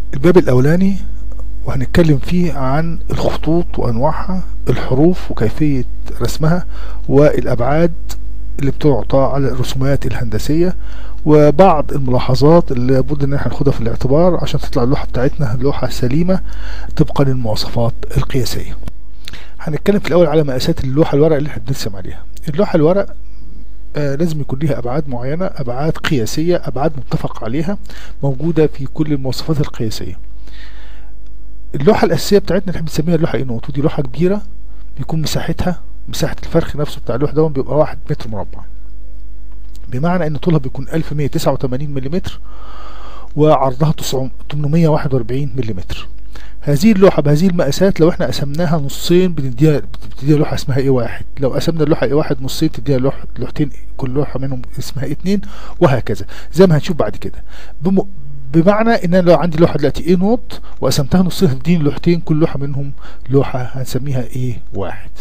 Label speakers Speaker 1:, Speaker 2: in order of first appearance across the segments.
Speaker 1: الباب الأولاني وهنتكلم فيه عن الخطوط وأنواعها الحروف وكيفية رسمها والأبعاد اللي بتعطى على الرسومات الهندسية وبعض الملاحظات اللي لابد ان احنا ناخدها في الاعتبار عشان تطلع اللوحة بتاعتنا لوحة سليمة طبقا للمواصفات القياسية هنتكلم في الاول على مقاسات اللوحة الورق اللي احنا بنرسم عليها اللوحة الورق آه لازم يكون ليها ابعاد معينة ابعاد قياسية ابعاد متفق عليها موجودة في كل المواصفات القياسية اللوحة الاساسية بتاعتنا اللي احنا بنسميها اللوحة اينوت ودي لوحة كبيرة بيكون مساحتها مساحة الفرخ نفسه بتاع اللوح ده بيبقى واحد متر مربع بمعنى ان طولها بيكون 1189 ملم وعرضها 841 ملم هذه اللوحة بهذه المقاسات لو احنا قسمناها نصين بنديها بتديها لوحة اسمها ايه واحد لو قسمنا اللوحة ايه واحد نصين تديها لوحة لوحتين كل لوحة منهم اسمها ايه اتنين وهكذا زي ما هنشوف بعد كده بم... بمعنى ان انا لو عندي لوحة دلوقتي ايه نوت وقسمتها نصين هتديني لوحتين كل لوحة منهم لوحة هنسميها ايه واحد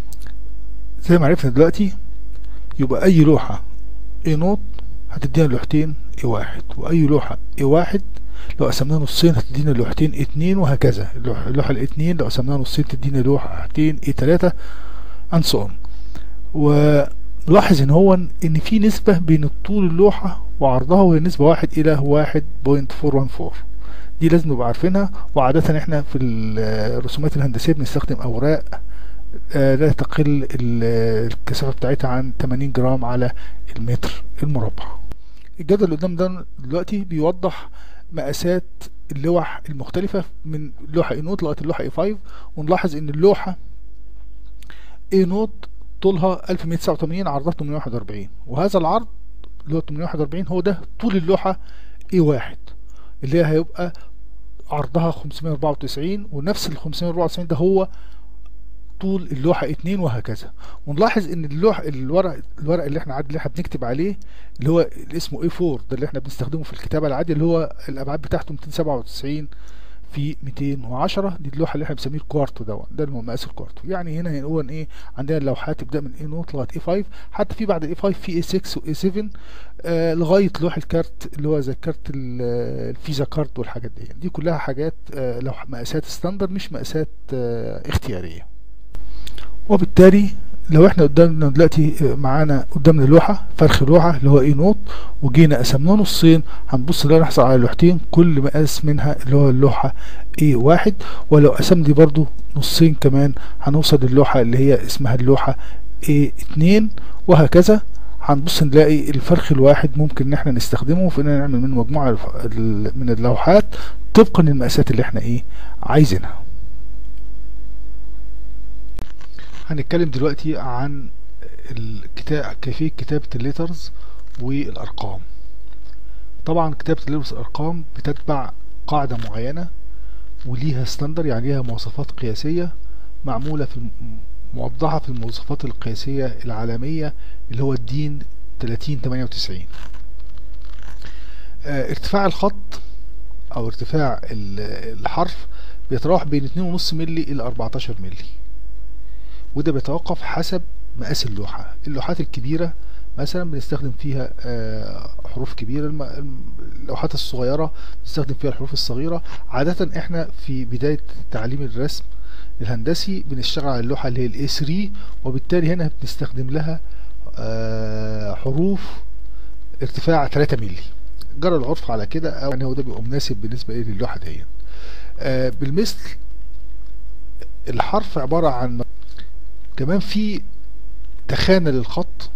Speaker 1: زي ما عرفنا دلوقتي يبقى اي لوحة اي نوت هتدينا لوحتين اي واحد واي لوحة اي واحد لو قسمناها نصين هتدينا لوحتين اتنين وهكذا اللوحة الاتنين لو قسمناها نصين تدينا لوحتين اي تلاتة and so on ونلاحظ ان هو ان في نسبة بين طول اللوحة وعرضها وهي نسبة واحد الى واحد بوينت فور وان فور دي لازم نبقى عارفينها وعادة احنا في الرسومات الهندسية بنستخدم اوراق لا تقل الكثافة بتاعتها عن 80 جرام على المتر المربع الجدول اللي قدام ده دلوقتي بيوضح مقاسات اللوح المختلفة من لوحة اي نوت لغاية اللوحة اي 5 ونلاحظ ان اللوحة اي نوت طولها 1189 عرضها 841 وهذا العرض اللي هو 841 هو ده طول اللوحة اي 1 اللي هي هيبقى عرضها 594 ونفس ال 594 ده هو طول اللوحة اتنين وهكذا ونلاحظ ان اللوح الورق الورق اللي احنا عاد اللي احنا بنكتب عليه اللي هو اللي اسمه اي 4 ده اللي احنا بنستخدمه في الكتابة العادية اللي هو الابعاد بتاعته 297 في 210 دي اللوحة اللي احنا بنسميه الكوارتو ده ده اللي هو مقاس الكوارتو يعني هنا هو ايه عندنا اللوحات تبدا من اي نوت لغايه اي 5 حتى في بعد اي 5 في اي 6 واي 7 آه لغايه لوح الكارت اللي هو زي كارت الفيزا كارت والحاجات دي دي كلها حاجات آه لو مقاسات ستاندر مش مقاسات آه اختياريه وبالتالي لو احنا قدامنا دلوقتي معانا قدامنا لوحة فرخ لوحة اللي هو اي نوت وجينا قسمناه نصين هنبص نلاقي نحصل على لوحتين كل مقاس منها اللي هو اللوحة اي واحد ولو قسم دي برضو نصين كمان هنوصل للوحة اللي هي اسمها اللوحة اي اتنين وهكذا هنبص نلاقي الفرخ الواحد ممكن ان احنا نستخدمه في ان نعمل منه مجموعة من اللوحات طبقا للمقاسات اللي احنا ايه عايزينها هنتكلم دلوقتي عن الكتاب كيفية كتابة الليترز والأرقام طبعا كتابة الليترز والأرقام بتتبع قاعدة معينة وليها ستاندر يعني ليها مواصفات قياسية معمولة في موضحة في المواصفات القياسية العالمية اللي هو الدين 3098 اه ارتفاع الخط أو ارتفاع الحرف بيتراوح بين 2.5 ملي إلى 14 ملي وده بيتوقف حسب مقاس اللوحة اللوحات الكبيرة مثلا بنستخدم فيها حروف كبيرة اللوحات الصغيرة بنستخدم فيها الحروف الصغيرة عادة احنا في بداية تعليم الرسم الهندسي بنشتغل على اللوحة اللي هي الاي 3 وبالتالي هنا بنستخدم لها حروف ارتفاع 3 مللي جرى العرف على كده او يعني هو ده بيبقى مناسب بالنسبة ايه للوحة دي بالمثل الحرف عبارة عن كمان في تخانة للخط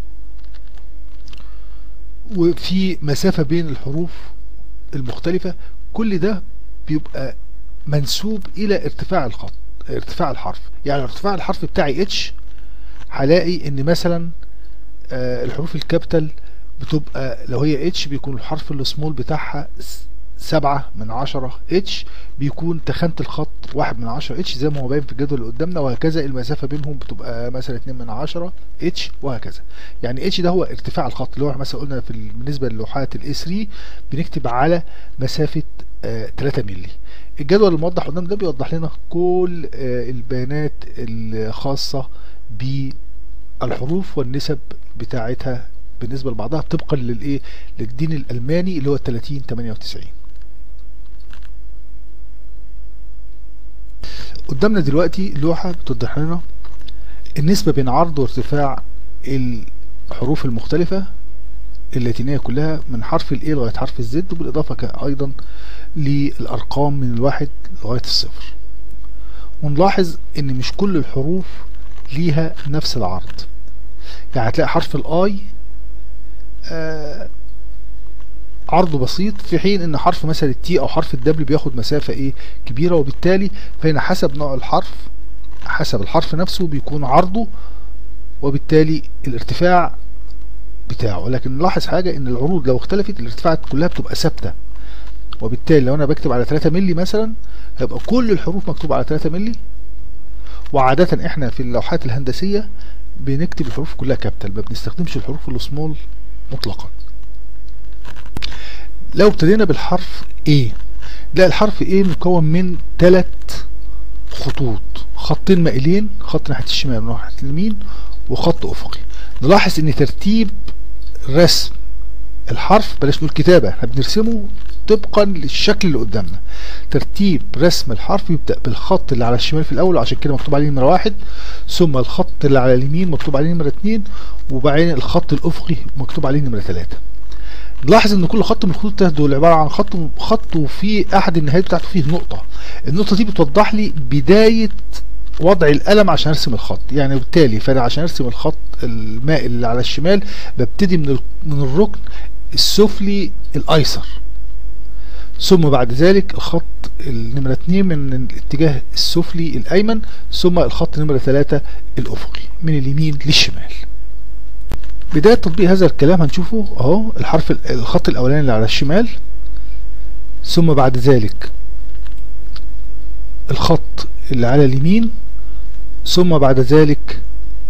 Speaker 1: وفي مسافة بين الحروف المختلفة كل ده بيبقى منسوب إلى ارتفاع الخط ارتفاع الحرف يعني ارتفاع الحرف بتاعي اتش هلاقي ان مثلا آه الحروف الكابيتال بتبقى لو هي اتش بيكون الحرف السمول بتاعها سبعة من عشرة اتش بيكون تخانة الخط واحد من عشرة اتش زي ما هو باين في الجدول اللي قدامنا وهكذا المسافة بينهم بتبقى مثلا اتنين من عشرة اتش وهكذا يعني اتش ده هو ارتفاع الخط اللي هو مثلا قلنا في بالنسبة للوحات الاي 3 بنكتب على مسافة آه 3 مللي الجدول الموضح قدام ده بيوضح لنا كل آه البيانات الخاصة بالحروف والنسب بتاعتها بالنسبة لبعضها طبقا للايه للدين الالماني اللي هو 30 98 قدامنا دلوقتي لوحة بتوضح لنا النسبة بين عرض وارتفاع الحروف المختلفة اللاتينية كلها من حرف ال A لغاية حرف الزد وبالإضافة أيضا للأرقام من الواحد لغاية الصفر ونلاحظ إن مش كل الحروف ليها نفس العرض يعني هتلاقي حرف الآي آه عرضه بسيط في حين ان حرف مثلا التي او حرف الدبليو بياخد مسافة ايه كبيرة وبالتالي فهنا حسب نوع الحرف حسب الحرف نفسه بيكون عرضه وبالتالي الارتفاع بتاعه لكن نلاحظ حاجة ان العروض لو اختلفت الارتفاعات كلها بتبقى ثابتة وبالتالي لو انا بكتب على 3 مللي مثلا هيبقى كل الحروف مكتوبة على 3 مللي وعادة احنا في اللوحات الهندسية بنكتب الحروف كلها كابيتال ما بنستخدمش الحروف السمول مطلقا لو ابتدينا بالحرف A لا الحرف A مكون من ثلاث خطوط خطين مائلين خط ناحية الشمال وناحية اليمين وخط أفقي نلاحظ ان ترتيب رسم الحرف بلاش نقول كتابة احنا بنرسمه طبقا للشكل اللي قدامنا ترتيب رسم الحرف يبدأ بالخط اللي على الشمال في الأول عشان كده مكتوب عليه نمرة واحد ثم الخط اللي على اليمين مكتوب عليه نمرة اتنين وبعدين الخط الأفقي مكتوب عليه نمرة تلاتة نلاحظ ان كل خط من الخطوط الثلاث دول عباره عن خط خط وفي احد النهايات بتاعته فيه نقطه النقطه دي بتوضح لي بدايه وضع القلم عشان ارسم الخط يعني بالتالي فانا عشان ارسم الخط المائل اللي على الشمال ببتدي من من الركن السفلي الايسر ثم بعد ذلك الخط النمرة 2 من الاتجاه السفلي الايمن ثم الخط نمرة 3 الافقي من اليمين للشمال بداية تطبيق هذا الكلام هنشوفه اهو الحرف الخط الاولاني اللي على الشمال ثم بعد ذلك الخط اللي على اليمين ثم بعد ذلك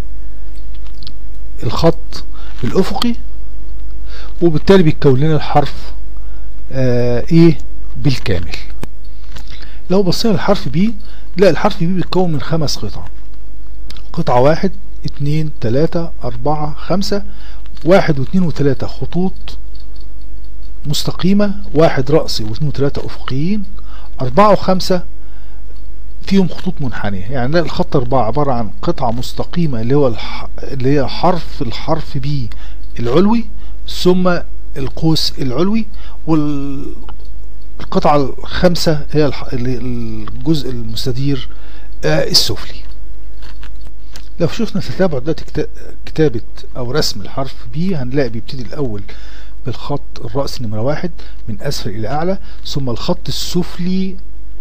Speaker 1: الخط الافقي وبالتالي بيتكون لنا الحرف آه ايه بالكامل لو بصينا للحرف بي لا الحرف بي بيتكون من خمس قطع قطعة واحد اتنين تلاتة اربعة خمسة واحد واتنين وتلاتة خطوط مستقيمة واحد رأسي واثنين وتلاتة افقيين اربعة وخمسة فيهم خطوط منحنية يعني نلاقي الخط أربعة عبارة عن قطعة مستقيمة اللي هو الح... اللي هي حرف الحرف بي العلوي ثم القوس العلوي والقطعة الخامسة هي الح... الجزء المستدير آه السفلي لو شفنا تتابع دلوقتي كتابة أو رسم الحرف بي هنلاقي بيبتدي الأول بالخط الرأس نمرة واحد من أسفل إلى أعلى ثم الخط السفلي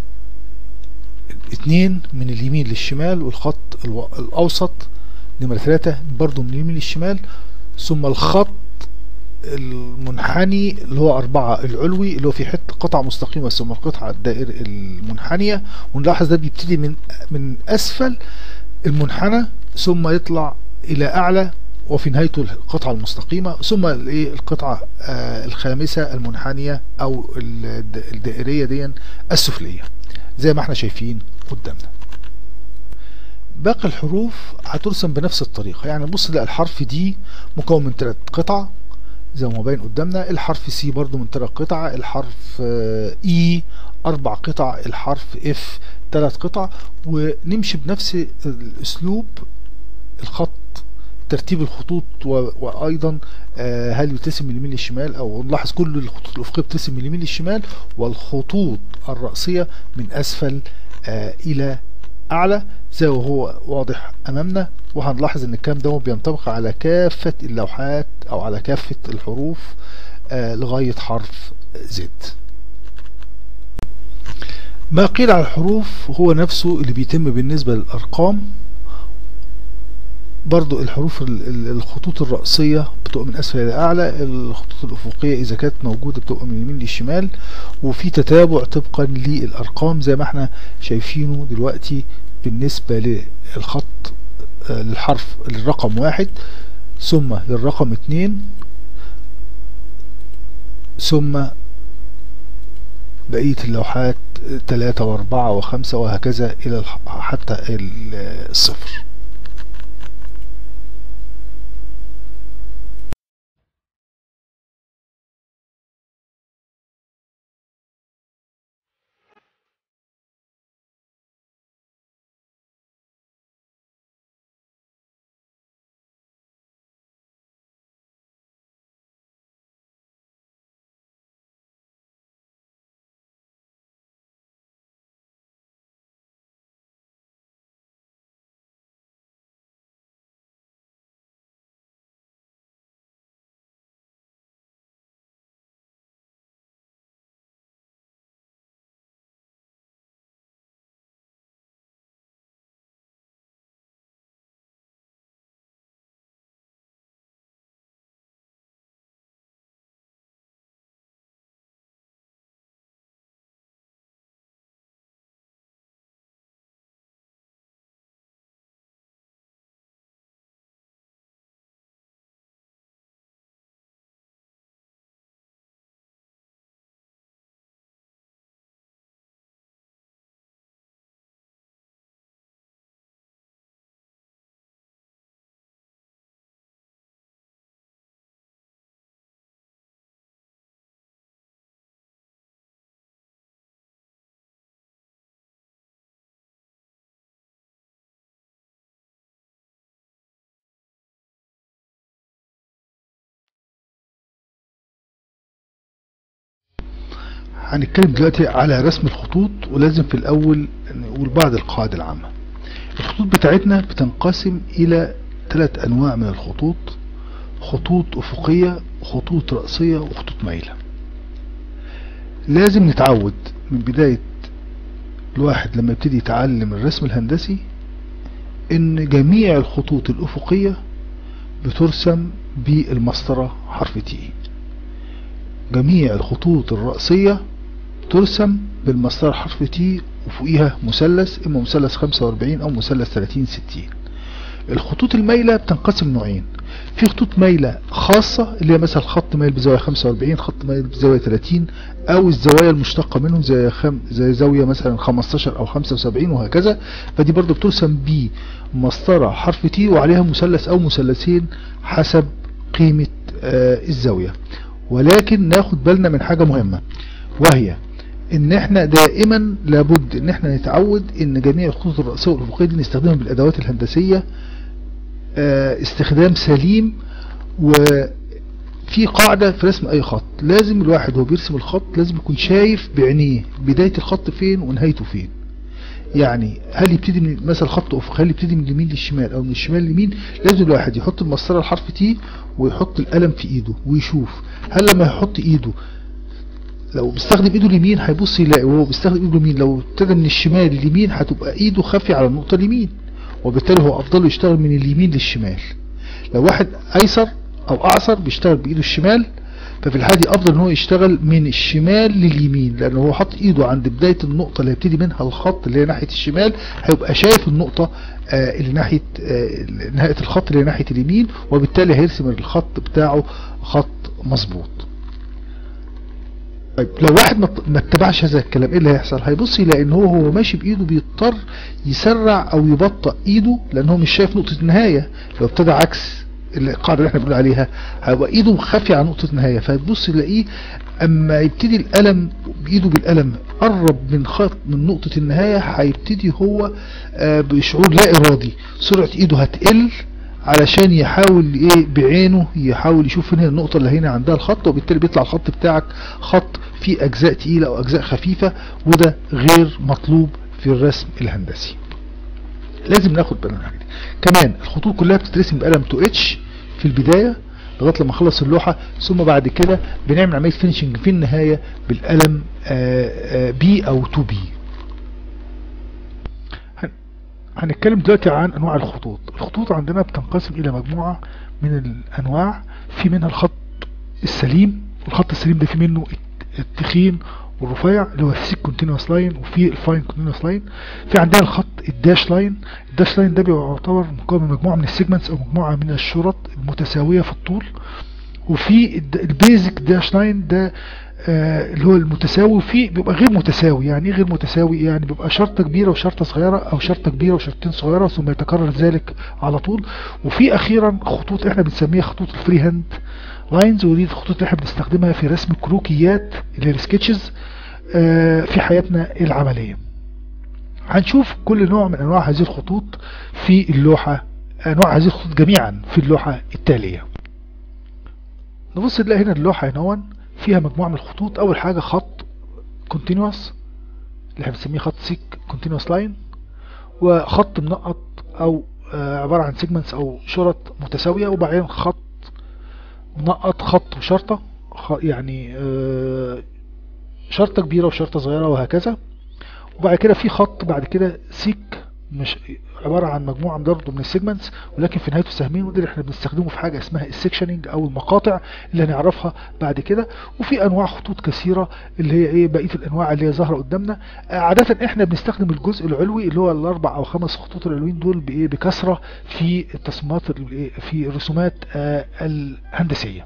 Speaker 1: اتنين من اليمين للشمال والخط الو... الأوسط نمرة ثلاثة برضو من اليمين للشمال ثم الخط المنحني اللي هو أربعة العلوي اللي هو في حتة قطعة مستقيمة ثم القطعة الدائر المنحنية ونلاحظ ده بيبتدي من من أسفل المنحنى ثم يطلع إلى أعلى وفي نهايته القطعة المستقيمة ثم القطعة آه الخامسة المنحنية أو الدائرية دي السفلية زي ما احنا شايفين قدامنا باقي الحروف هترسم بنفس الطريقة يعني بص لا الحرف دي مكون من ثلاث قطع زي ما باين قدامنا الحرف سي برضو من ثلاث قطع الحرف اي اربع قطع الحرف اف ثلاث قطع ونمشي بنفس الاسلوب الخط ترتيب الخطوط وايضا هل بترسم من اليمين للشمال او نلاحظ كل الخطوط الافقيه بترسم من اليمين للشمال والخطوط الرأسية من اسفل الى اعلى زي وهو واضح امامنا وهنلاحظ ان الكلام ده بينطبق على كافة اللوحات او على كافة الحروف لغاية حرف زد ما قيل على الحروف هو نفسه اللي بيتم بالنسبة للارقام برضو الحروف الخطوط الرأسية بتبقى من أسفل إلى أعلى الخطوط الأفقية إذا كانت موجودة بتبقى من اليمين للشمال وفي تتابع طبقا للأرقام زي ما احنا شايفينه دلوقتي بالنسبة للخط للحرف للرقم واحد ثم للرقم اتنين ثم بقية اللوحات تلاتة واربعة وخمسة وهكذا إلى حتى الصفر هنتكلم دلوقتي على رسم الخطوط ولازم في الاول نقول بعض القواعد العامة الخطوط بتاعتنا بتنقسم الى ثلاث انواع من الخطوط خطوط افقية خطوط رأسية وخطوط مايلة لازم نتعود من بداية الواحد لما يبتدي يتعلم الرسم الهندسي ان جميع الخطوط الافقية بترسم بالمسطرة حرف تي جميع الخطوط الرأسية ترسم بالمسطرة حرف تي وفوقيها مثلث اما مثلث 45 او مثلث 30 60 الخطوط المايلة بتنقسم نوعين في خطوط مايلة خاصة اللي هي مثلا خط مايل بزاوية 45 خط مايل بزاوية 30 او الزوايا المشتقة منهم زي خم زي زاوية مثلا 15 او 75 وهكذا فدي برضو بترسم بمسطرة حرف تي وعليها مثلث او مثلثين حسب قيمة آه الزاوية ولكن ناخد بالنا من حاجة مهمة وهي ان احنا دائما لابد ان احنا نتعود ان جميع الخطوط الرئيسية والافقية دي نستخدمها بالادوات الهندسية اه استخدام سليم وفي قاعدة في رسم اي خط لازم الواحد وهو بيرسم الخط لازم يكون شايف بعينيه بداية الخط فين ونهايته فين يعني هل يبتدي من مثلا خط افق هل يبتدي من اليمين للشمال او من الشمال لليمين لازم الواحد يحط المسطره الحرف تي ويحط القلم في ايده ويشوف هل لما يحط ايده لو بيستخدم ايده اليمين هيبص يلاقي وهو بيستخدم ايده اليمين لو ابتدى من الشمال لليمين هتبقى ايده خافية على النقطة اليمين وبالتالي هو افضل يشتغل من اليمين للشمال لو واحد ايسر او اعصر بيشتغل بايده الشمال ففي الحالة دي افضل ان هو يشتغل من الشمال لليمين لان هو حط ايده عند بداية النقطة اللي هيبتدي منها الخط اللي هي ناحية الشمال هيبقى شايف النقطة آه اللي ناحية آه نهاية الخط اللي هي ناحية اليمين وبالتالي هيرسم الخط بتاعه خط مظبوط طيب لو واحد ما اتبعش هذا الكلام ايه اللي هيحصل هيبص يلاقي ان هو هو ماشي بايده بيضطر يسرع او يبطئ ايده لان هو مش شايف نقطة النهاية لو ابتدى عكس القاعدة اللي احنا بنقول عليها هيبقى ايده خافية على نقطة النهاية فهتبص يلاقيه اما يبتدي القلم بايده بالقلم قرب من خط من نقطة النهاية هيبتدي هو آه بشعور لا ارادي سرعة ايده هتقل علشان يحاول ايه بعينه يحاول يشوف فين هي النقطة اللي هنا عندها الخط وبالتالي بيطلع الخط بتاعك خط فيه اجزاء تقيلة او اجزاء خفيفة وده غير مطلوب في الرسم الهندسي لازم ناخد بالنا من الحاجة دي كمان الخطوط كلها بتترسم بقلم 2 اتش في البداية لغاية لما اخلص اللوحة ثم بعد كده بنعمل عملية فينشنج في النهاية بالقلم بي او 2 بي هنتكلم دلوقتي عن انواع الخطوط الخطوط عندنا بتنقسم الى مجموعة من الانواع في منها الخط السليم والخط السليم ده في منه التخين والرفيع اللي هو السيك كونتينوس لاين وفي الفاين كونتينوس لاين في عندنا الخط الداش لاين الداش لاين ده بيعتبر مكون من مجموعة من السيجمنتس او مجموعة من الشرط المتساوية في الطول وفي البيزك داش لاين ده آه اللي هو المتساوي وفي بيبقى غير متساوي يعني ايه غير متساوي يعني بيبقى شرطة كبيرة وشرطة صغيرة او شرطة كبيرة وشرطتين صغيرة ثم يتكرر ذلك على طول وفي اخيرا خطوط احنا بنسميها خطوط الفري هاند لاينز ودي الخطوط اللي احنا بنستخدمها في رسم كروكيات اللي هي السكتشز آه في حياتنا العملية هنشوف كل نوع من انواع هذه الخطوط في اللوحة انواع هذه الخطوط جميعا في اللوحة التالية نبص نلاقي هنا اللوحة هنا فيها مجموعة من الخطوط اول حاجة خط كونتينوس اللي احنا بنسميه خط سيك كونتينوس لاين وخط منقط او آه عبارة عن سيجمنتس او شرط متساوية وبعدين خط منقط خط وشرطة يعني آه شرطة كبيرة وشرطة صغيرة وهكذا وبعد كده في خط بعد كده سيك مش عبارة عن مجموعة برضه من السيجمنتس ولكن في نهايته سهمين وده اللي احنا بنستخدمه في حاجة اسمها السكشننج او المقاطع اللي هنعرفها بعد كده وفي انواع خطوط كثيرة اللي هي ايه بقية الانواع اللي هي ظاهرة قدامنا عادة احنا بنستخدم الجزء العلوي اللي هو الاربع او خمس خطوط العلويين دول بايه بكثرة في التصميمات في الرسومات آه الهندسية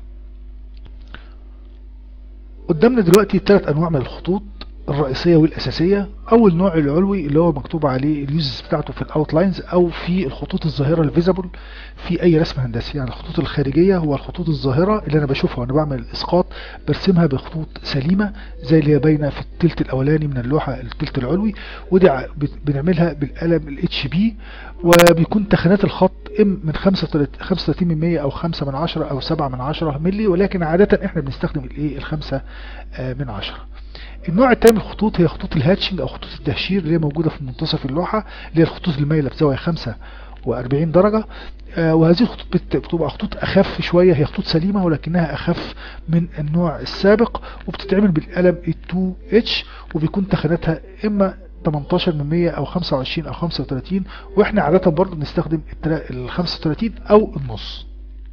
Speaker 1: قدامنا دلوقتي ثلاث انواع من الخطوط الرئيسية والأساسية أول نوع العلوي اللي هو مكتوب عليه اليوزز بتاعته في الأوتلاينز أو في الخطوط الظاهرة الفيزابل في أي رسم هندسي يعني الخطوط الخارجية هو الخطوط الظاهرة اللي أنا بشوفها وأنا بعمل الإسقاط برسمها بخطوط سليمة زي اللي هي باينة في التلت الأولاني من اللوحة التلت العلوي ودي بنعملها بالقلم الاتش بي وبيكون تخانات الخط ام من 35 من 100 او 5 من 10 او 7 من 10 ملي ولكن عادة احنا بنستخدم الايه الخمسة من 10 النوع التاني من الخطوط هي خطوط الهاتشنج او خطوط التهشير اللي هي موجودة في منتصف اللوحة اللي هي الخطوط المايلة بزاوية 45 درجة آه وهذه الخطوط بت- بتبقى خطوط اخف شوية هي خطوط سليمة ولكنها اخف من النوع السابق وبتتعمل بالقلم ال 2 اتش وبيكون تخانتها اما 18 من 100 او 25 او 35 واحنا عادة برضو بنستخدم التلا- ال 35 او النص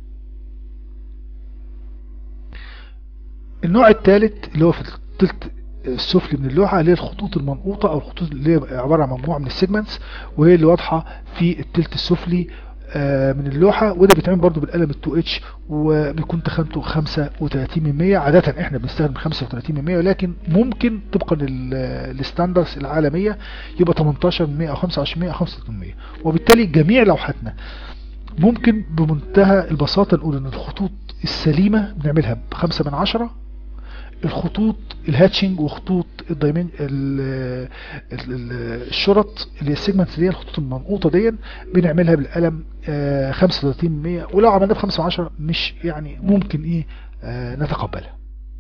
Speaker 1: النوع الثالث اللي هو في الثلث السفلي من اللوحة اللي هي الخطوط المنقوطة او الخطوط اللي هي عبارة عن مجموعة من السيجمنتس وهي اللي واضحة في الثلث السفلي آه، من اللوحة وده بيتعمل برضو بالقلم ال 2 اتش وبيكون تخانته 35 من 100 عادة احنا بنستخدم 35 من 100 ولكن ممكن طبقا للستاندرز العالمية يبقى 18 من 100 او 25 من 100 او 35 من 100 وبالتالي جميع لوحاتنا ممكن بمنتهى البساطة نقول ان الخطوط السليمة بنعملها بخمسة من عشرة الخطوط الهاتشنج وخطوط الدايمن ال- ال- ال- الشرط اللي هي السيجمنت دي الخطوط المنقوطة دي بنعملها بالقلم آه، 35 من 100 ولو عملناها بخمسة من عشرة مش يعني ممكن ايه آه، نتقبلها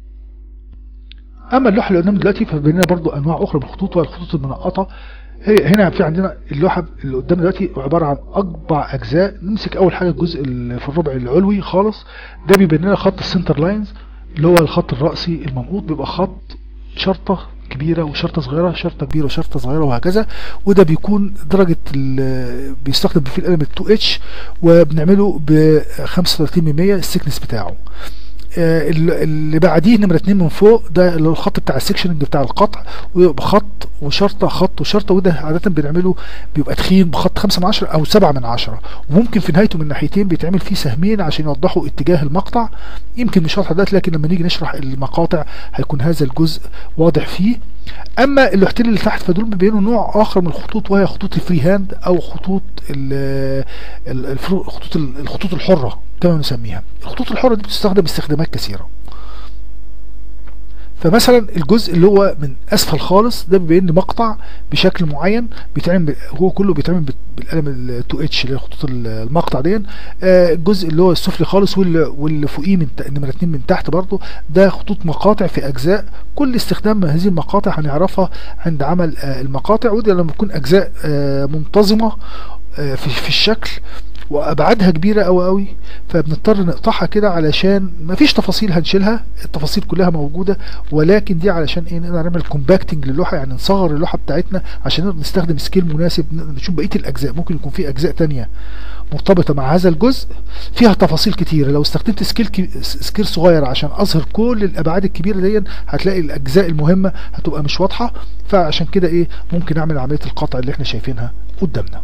Speaker 1: اما اللوحة اللي قدام دلوقتي فبيننا برضو انواع اخرى من الخطوط وهي الخطوط المنقطة هي هنا في عندنا اللوحة اللي قدام دلوقتي عبارة عن أربع أجزاء نمسك أول حاجة الجزء اللي في الربع العلوي خالص ده بيبين لنا خط السنتر لاينز اللي هو الخط الرأسي المنقوط بيبقى خط شرطة كبيرة وشرطة صغيرة شرطة كبيرة وشرطة صغيرة وهكذا وده بيكون درجة ال- بيستخدم فيه القلم ال 2 اتش وبنعمله ب 35 من 100 السكنس بتاعه آه، ال- اللي بعديه نمرة اتنين من فوق ده اللي هو الخط بتاع السكشننج بتاع القطع ويبقى خط وشرطة خط وشرطة وده عادة بنعمله بيبقى تخين بخط خمسة من عشرة أو سبعة من عشرة وممكن في نهايته من ناحيتين بيتعمل فيه سهمين عشان يوضحوا اتجاه المقطع يمكن مش واضح دلوقتي لكن لما نيجي نشرح المقاطع هيكون هذا الجزء واضح فيه اما اللوحتين اللي تحت فدول بيبينوا نوع اخر من الخطوط وهي خطوط الفري هاند او خطوط ال- ال- الفرو- خطوط ال- الخطوط الحرة كما نسميها الخطوط الحرة دي بتستخدم استخدامات كثيرة فمثلا الجزء اللي هو من اسفل خالص ده بيبين لي مقطع بشكل معين بيتعمل ب- هو كله بيتعمل بال- بالقلم ال 2 اتش اللي هي خطوط ال- المقطع دي آه، الجزء اللي هو السفلي خالص واللي واللي فوقيه من ت- نمره اتنين من تحت برضه ده خطوط مقاطع في اجزاء كل استخدام هذه المقاطع هنعرفها عند عمل آه، المقاطع ودي لما تكون اجزاء آه، منتظمه آه، في في الشكل وابعادها كبيره قوي قوي فبنضطر نقطعها كده علشان مفيش تفاصيل هنشيلها التفاصيل كلها موجوده ولكن دي علشان ايه نقدر نعمل كومباكتنج للوحه يعني نصغر اللوحه بتاعتنا عشان نقدر نستخدم سكيل مناسب نقدر نشوف بقيه الاجزاء ممكن يكون في اجزاء تانية مرتبطه مع هذا الجزء فيها تفاصيل كتيره لو استخدمت سكيل كي... سكيل صغير عشان اظهر كل الابعاد الكبيره دي هتلاقي الاجزاء المهمه هتبقى مش واضحه فعشان كده ايه ممكن اعمل عمليه القطع اللي احنا شايفينها قدامنا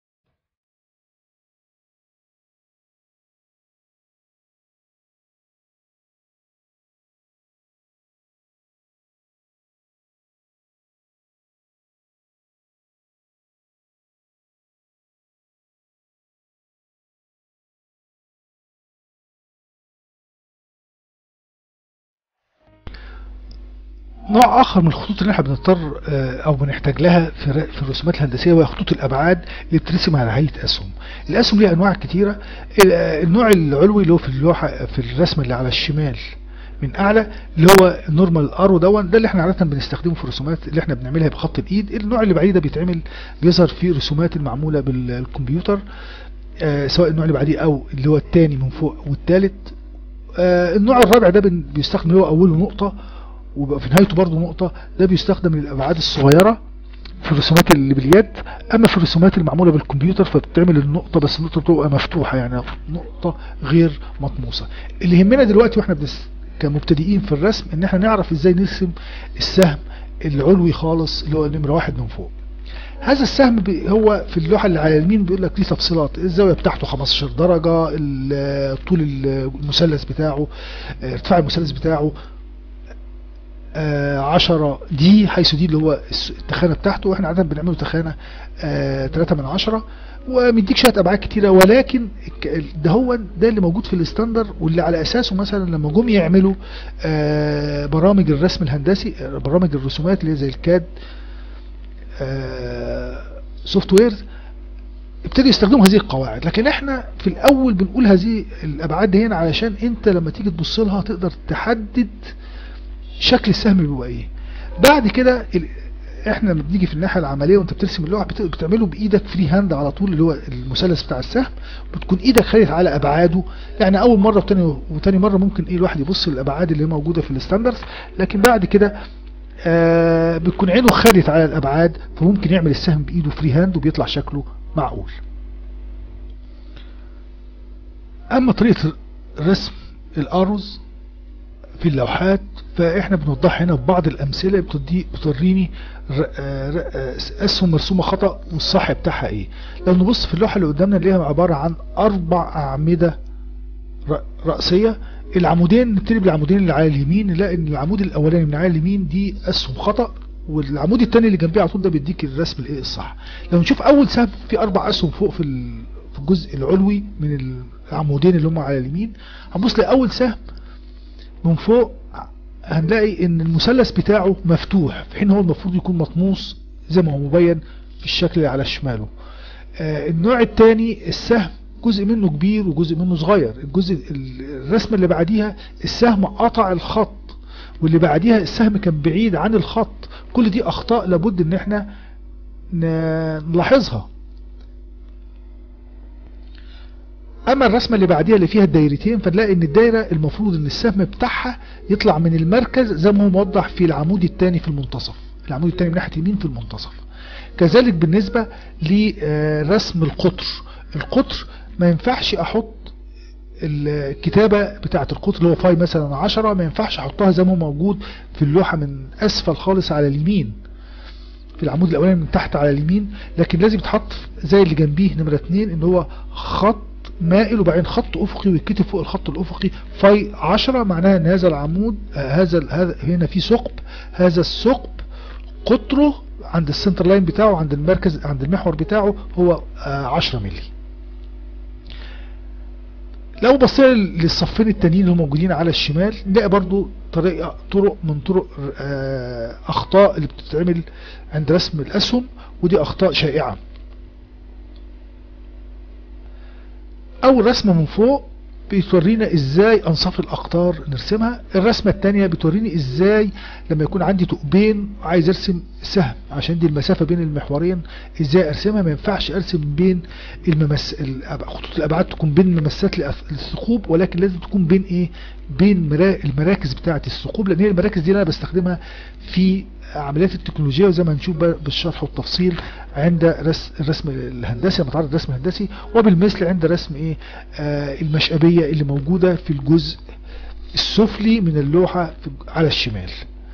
Speaker 1: نوع اخر من الخطوط اللي احنا بنضطر آه، او بنحتاج لها في ر- في الرسومات الهندسيه وهي خطوط الابعاد اللي بترسم على هيئه اسهم الاسهم ليها انواع كتيره ال- آه، النوع العلوي اللي هو في اللوحه في الرسمه اللي على الشمال من اعلى اللي هو النورمال ارو دون ده اللي احنا عاده بنستخدمه في الرسومات اللي احنا بنعملها بخط الايد النوع اللي بعديه ده بيتعمل بيظهر في رسومات المعموله بالكمبيوتر آه، سواء النوع اللي بعديه او اللي هو الثاني من فوق والثالث آه، النوع الرابع ده بن- بيستخدم اللي هو اوله نقطه وبقى في نهايته برضه نقطة ده بيستخدم للأبعاد الصغيرة في الرسومات اللي باليد أما في الرسومات المعمولة بالكمبيوتر فبتعمل النقطة بس النقطة بتبقى مفتوحة يعني نقطة غير مطموسة اللي يهمنا دلوقتي واحنا بنس... كمبتدئين في الرسم ان احنا نعرف ازاي نرسم السهم العلوي خالص اللي هو نمرة واحد من فوق هذا السهم بي هو في اللوحة اللي على اليمين بيقول لك ليه تفصيلات الزاوية بتاعته 15 درجة ال- طول المثلث بتاعه ارتفاع المثلث بتاعه آه، 10 دي حيث دي اللي هو الس- التخانه بتاعته واحنا عاده بنعمله تخانه آه 3 من 10 ومديك شويه ابعاد كتيره ولكن الك- ده هو ده اللي موجود في الستاندر واللي على اساسه مثلا لما جم يعملوا آه برامج الرسم الهندسي آه، برامج الرسومات اللي هي زي الكاد سوفت وير ابتدوا يستخدموا هذه القواعد لكن احنا في الاول بنقول هذه الابعاد دي هنا علشان انت لما تيجي تبص لها تقدر تحدد شكل السهم بيبقى ايه بعد كده ال- احنا لما بنيجي في الناحيه العمليه وانت بترسم اللوحه بت- بتعمله بايدك فري هاند على طول اللي هو المثلث بتاع السهم بتكون ايدك خدت على ابعاده يعني اول مره وتاني وتاني مره ممكن ايه الواحد يبص للابعاد اللي موجوده في الستاندرز لكن بعد كده آه بتكون عينه خدت على الابعاد فممكن يعمل السهم بايده فري هاند وبيطلع شكله معقول اما طريقه رسم الارز في اللوحات فاحنا بنوضحها هنا ببعض الامثله بتدي بتوريني ر- آه، ر- آه، اسهم مرسومه خطا والصح بتاعها ايه لو نبص في اللوحه اللي قدامنا نلاقيها عباره عن اربع اعمده ر- رأسية العمودين نبتدي بالعمودين اللي على اليمين نلاقي ان العمود الاولاني من على اليمين دي اسهم خطأ والعمود الثاني اللي جنبيه على طول ده بيديك الرسم الايه الصح لو نشوف اول سهم في اربع اسهم فوق في ال- في الجزء العلوي من العمودين اللي هم على اليمين هنبص لاول سهم من فوق هنلاقي ان المثلث بتاعه مفتوح في حين هو المفروض يكون مطموس زي ما هو مبين في الشكل اللي على شماله آه، النوع الثاني السهم جزء منه كبير وجزء منه صغير الجزء ال- الرسمة اللي بعديها السهم قطع الخط واللي بعديها السهم كان بعيد عن الخط كل دي اخطاء لابد ان احنا ن- نلاحظها اما الرسمة اللي بعديها اللي فيها الدايرتين فنلاقي ان الدايرة المفروض ان السهم بتاعها يطلع من المركز زي ما هو موضح في العمود الثاني في المنتصف العمود الثاني من ناحية اليمين في المنتصف كذلك بالنسبة لرسم القطر القطر ما ينفعش احط الكتابة بتاعة القطر اللي هو فاي مثلا 10 ما ينفعش احطها زي ما هو موجود في اللوحة من اسفل خالص على اليمين في العمود الاولاني من تحت على اليمين لكن لازم يتحط زي اللي جنبيه نمرة 2 ان هو خط مائل وبعدين خط افقي ويتكتب فوق الخط الافقي فاي 10 معناها ان هذا العمود آه، هذا ال- هذا هنا في ثقب هذا الثقب قطره عند السنتر لاين بتاعه عند المركز عند المحور بتاعه هو آه، 10 مللي لو بصينا للصفين التانيين اللي هم موجودين على الشمال نلاقي برضو طريقة طرق من طرق آه، اخطاء اللي بتتعمل عند رسم الاسهم ودي اخطاء شائعة اول رسمة من فوق بتورينا ازاي انصاف الاقطار نرسمها الرسمة التانية بتوريني ازاي لما يكون عندي ثقبين عايز ارسم سهم عشان دي المسافة بين المحورين ازاي ارسمها ما ينفعش ارسم بين الممس... الأب- خطوط الابعاد تكون بين ممسات الأف- الثقوب ولكن لازم تكون بين ايه بين مرا... المراكز بتاعة الثقوب لان هي المراكز دي اللي انا بستخدمها في عمليات التكنولوجيا وزي ما هنشوف بقى بالشرح والتفصيل عند رسم الرسم الهندسي لما تعرض الرسم الهندسي وبالمثل عند رسم ايه آه المشأبية اللي موجودة في الجزء السفلي من اللوحة في على الشمال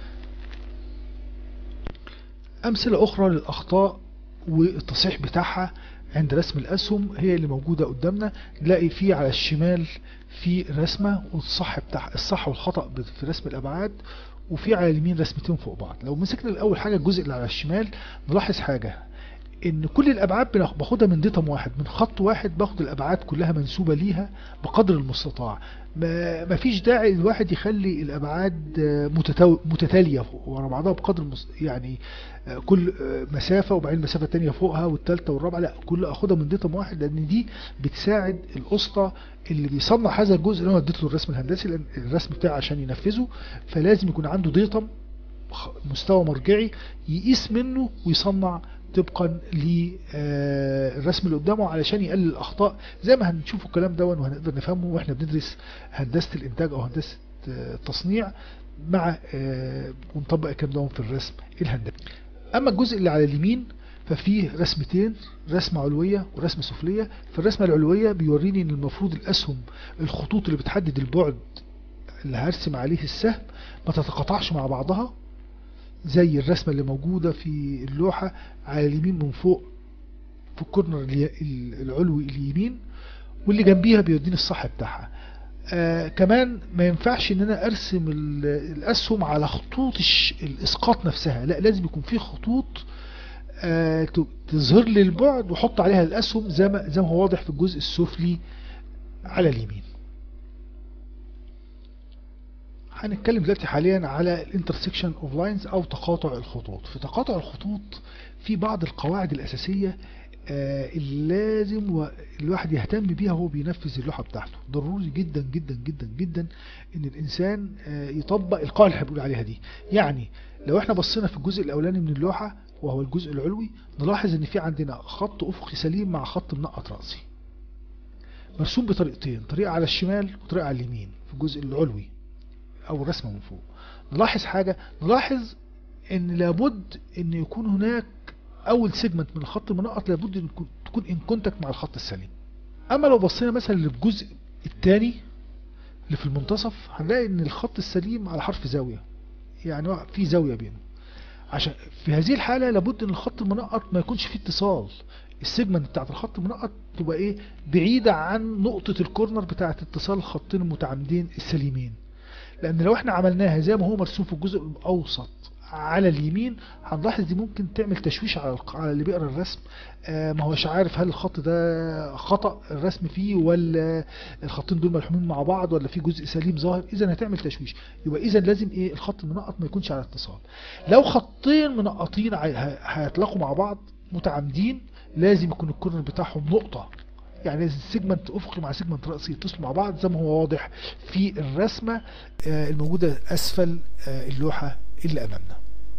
Speaker 1: أمثلة أخرى للأخطاء والتصحيح بتاعها عند رسم الأسهم هي اللي موجودة قدامنا نلاقي فيه على الشمال في رسمة والصح بتاع الصح والخطأ في رسم الأبعاد وفي على اليمين رسمتين فوق بعض لو مسكنا الأول حاجة الجزء اللي على الشمال نلاحظ حاجة ان كل الابعاد بناخ- باخدها من ديتم واحد من خط واحد باخد الابعاد كلها منسوبة ليها بقدر المستطاع ما مفيش داعي الواحد يخلي الابعاد آه، متتو- متتالية ورا بعضها بقدر المس... يعني آه، كل آه، مسافة وبعدين مسافة تانية فوقها والتالتة والرابعة لا كل اخدها من ديتم واحد لان دي بتساعد الاسطى اللي بيصنع هذا الجزء اللي انا اديت له الرسم الهندسي لان الرسم بتاعه عشان ينفذه فلازم يكون عنده ديتم خ- مستوى مرجعي يقيس منه ويصنع طبقا للرسم اللي قدامه علشان يقلل الاخطاء زي ما هنشوف الكلام ده وهنقدر نفهمه واحنا بندرس هندسه الانتاج او هندسه آه، التصنيع مع آه، ونطبق الكلام ده في الرسم الهندسي اما الجزء اللي على اليمين ففيه رسمتين رسمة علوية ورسمة سفلية في الرسمة العلوية بيوريني ان المفروض الاسهم الخطوط اللي بتحدد البعد اللي هرسم عليه السهم ما تتقاطعش مع بعضها زي الرسمة اللي موجودة في اللوحة على اليمين من فوق في الكورنر الي- ال- العلوي اليمين واللي جنبيها بيوديني الصح بتاعها آه كمان ما ينفعش ان انا ارسم ال- الاسهم على خطوط الش- الاسقاط نفسها لا لازم يكون في خطوط آه ت- تظهر لي البعد واحط عليها الاسهم زي ما زي ما هو واضح في الجزء السفلي على اليمين هنتكلم دلوقتي حاليا على الانترسكشن اوف لاينز او تقاطع الخطوط في تقاطع الخطوط في بعض القواعد الاساسيه آه اللي لازم و- الواحد يهتم بيها وهو بينفذ اللوحة بتاعته ضروري جدا جدا جدا جدا ان الانسان آه يطبق القاعدة اللي احنا بنقول عليها دي يعني لو احنا بصينا في الجزء الاولاني من اللوحة وهو الجزء العلوي نلاحظ ان في عندنا خط افقي سليم مع خط منقط رأسي مرسوم بطريقتين طريقة على الشمال وطريقة على اليمين في الجزء العلوي او الرسمة من فوق نلاحظ حاجة نلاحظ ان لابد ان يكون هناك اول سيجمنت من الخط المنقط لابد ان يكون- تكون ان كونتاكت مع الخط السليم اما لو بصينا مثلا للجزء الثاني اللي في المنتصف هنلاقي ان الخط السليم على حرف زاوية يعني في زاوية بينه عشان في هذه الحالة لابد ان الخط المنقط ما يكونش فيه اتصال السيجمنت بتاعت الخط المنقط تبقى ايه بعيدة عن نقطة الكورنر بتاعت اتصال الخطين المتعامدين السليمين لان لو احنا عملناها زي ما هو مرسوم في الجزء الاوسط على اليمين هنلاحظ دي ممكن تعمل تشويش على الق- على اللي بيقرا الرسم آه ما هوش عارف هل الخط ده خطأ الرسم فيه ولا الخطين دول ملحومين مع بعض ولا في جزء سليم ظاهر اذا هتعمل تشويش يبقى اذا لازم ايه الخط المنقط ما يكونش على اتصال لو خطين منقطين ع- ه- هيتلاقوا مع بعض متعامدين لازم يكون الكورنر بتاعهم نقطة يعني لازم سيجمنت افقي مع سيجمنت رأسي يتصلوا مع بعض زي ما هو واضح في الرسمة آه، الموجودة اسفل آه، اللوحة اللي امامنا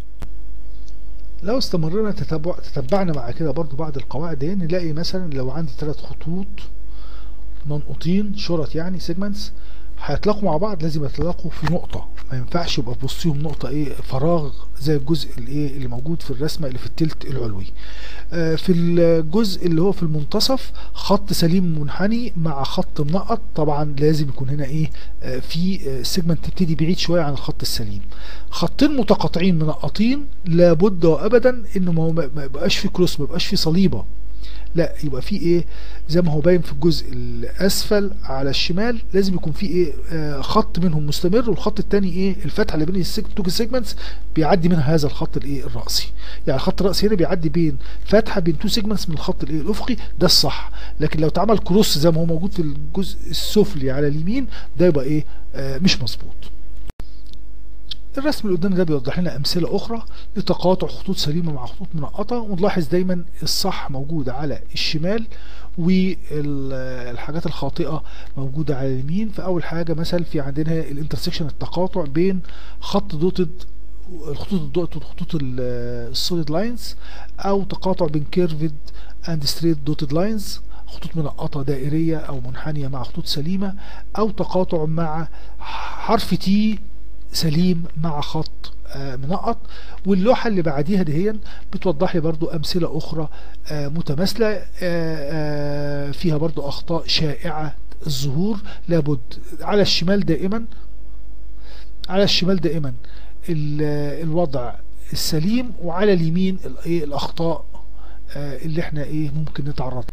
Speaker 1: لو استمرنا تتبع تتبعنا مع كده برضو بعض القواعد دي نلاقي مثلا لو عندي ثلاث خطوط منقوطين شرط يعني سيجمنتس هيتلاقوا مع بعض لازم يتلاقوا في نقطة ما ينفعش يبقى في وسطهم نقطة ايه فراغ زي الجزء الايه اللي موجود في الرسمة اللي في التلت العلوي آه، في الجزء اللي هو في المنتصف خط سليم منحني مع خط منقط طبعا لازم يكون هنا ايه آه، في آه، سيجمنت تبتدي بعيد شوية عن الخط السليم خطين متقاطعين منقطين لابد وابدا انه ما هو ما ما يبقاش في كروس ما يبقاش في صليبه لا يبقى في ايه زي ما هو باين في الجزء الاسفل على الشمال لازم يكون في ايه آه خط منهم مستمر والخط التاني ايه الفتحه اللي بين التو سيجمنتس بيعدي منها هذا الخط الايه الراسي يعني الخط الراسي هنا بيعدي بين فتحه بين تو سيجمنتس من الخط الايه الافقي ده الصح لكن لو اتعمل كروس زي ما هو موجود في الجزء السفلي على اليمين ده يبقى ايه آه مش مظبوط الرسم اللي قدامنا ده بيوضح لنا امثله اخرى لتقاطع خطوط سليمه مع خطوط منقطه ونلاحظ دايما الصح موجود على الشمال والحاجات الخاطئه موجوده على اليمين فاول حاجه مثلا في عندنا الانترسكشن التقاطع بين خط دوتد الخطوط الدوتد وخطوط السوليد لاينز او تقاطع بين كيرفد اند ستريت دوتد لاينز خطوط منقطه دائريه او منحنيه مع خطوط سليمه او تقاطع مع حرف تي سليم مع خط آه، منقط واللوحة اللي بعديها دهيا بتوضح لي برضو أمثلة أخرى آه، متماثلة آه، آه، فيها برضو أخطاء شائعة الظهور لابد على الشمال دائما على الشمال دائما ال- الوضع السليم وعلى اليمين ال- إيه الأخطاء آه، اللي احنا ايه ممكن نتعرض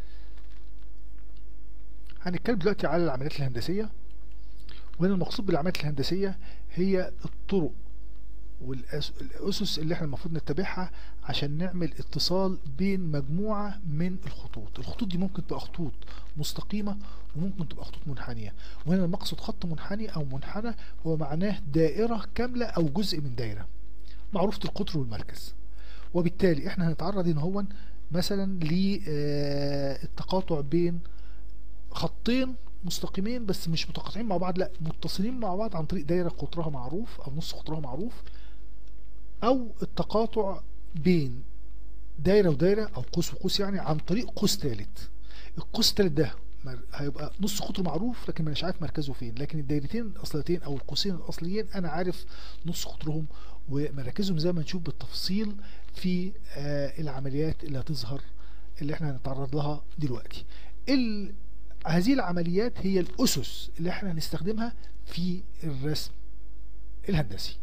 Speaker 1: هنتكلم دلوقتي على العمليات الهندسية وهنا المقصود بالعمليات الهندسية هي الطرق والأسس اللي احنا المفروض نتبعها عشان نعمل اتصال بين مجموعة من الخطوط الخطوط دي ممكن تبقى خطوط مستقيمة وممكن تبقى خطوط منحنية وهنا المقصود خط منحني أو منحنى هو معناه دائرة كاملة أو جزء من دايرة معروفة القطر والمركز وبالتالي احنا هنتعرض هنا هو مثلا للتقاطع بين خطين مستقيمين بس مش متقاطعين مع بعض لا متصلين مع بعض عن طريق دايرة قطرها معروف او نص قطرها معروف او التقاطع بين دايرة ودايرة او قوس وقوس يعني عن طريق قوس ثالث القوس الثالث ده مر- هيبقى نص قطر معروف لكن مش عارف مركزه فين لكن الدايرتين الاصليتين او القوسين الاصليين انا عارف نص قطرهم ومراكزهم زي ما نشوف بالتفصيل في آه العمليات اللي هتظهر اللي احنا هنتعرض لها دلوقتي ال هذه العمليات هي الأسس اللي احنا هنستخدمها في الرسم الهندسي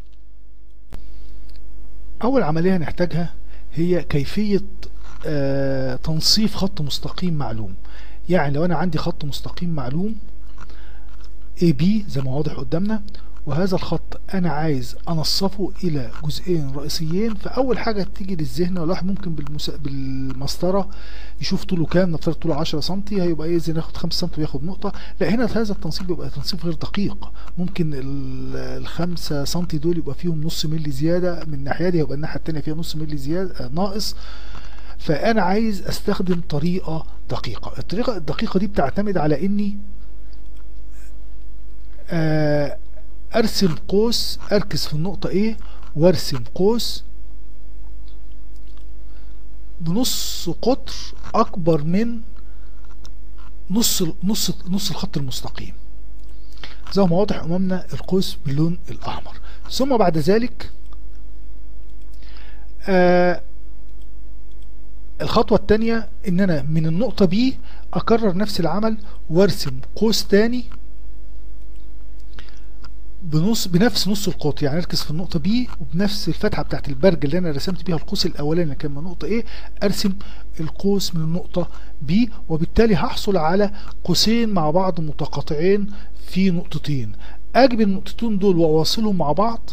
Speaker 1: أول عملية هنحتاجها هي كيفية آه تنصيف خط مستقيم معلوم يعني لو أنا عندي خط مستقيم معلوم AB زي ما هو واضح قدامنا وهذا الخط انا عايز انصفه الى جزئين رئيسيين فاول حاجه تيجي للذهن الواحد ممكن بالمس... بالمسطره يشوف طوله كام نفترض طوله 10 سم هيبقى ايه زي ناخد 5 سم وياخد نقطه لا هنا هذا التنصيف بيبقى تنصيف غير دقيق ممكن ال 5 سم دول يبقى فيهم نص ملي زياده من الناحيه دي يبقى الناحيه الثانيه فيها نص ملي زياده آه، ناقص فانا عايز استخدم طريقة دقيقة الطريقة الدقيقة دي بتعتمد على اني آه، ارسم قوس اركز في النقطة A وارسم قوس بنص قطر اكبر من نص نص نص الخط المستقيم زي ما واضح امامنا القوس باللون الاحمر ثم بعد ذلك آه الخطوة التانية ان انا من النقطة B اكرر نفس العمل وارسم قوس تاني بنص بنفس نص القطر يعني اركز في النقطة B وبنفس الفتحة بتاعت البرج اللي انا رسمت بيها القوس الاولاني اللي كان من النقطة A ارسم القوس من النقطة B وبالتالي هحصل على قوسين مع بعض متقاطعين في نقطتين اجيب النقطتين دول واواصلهم مع بعض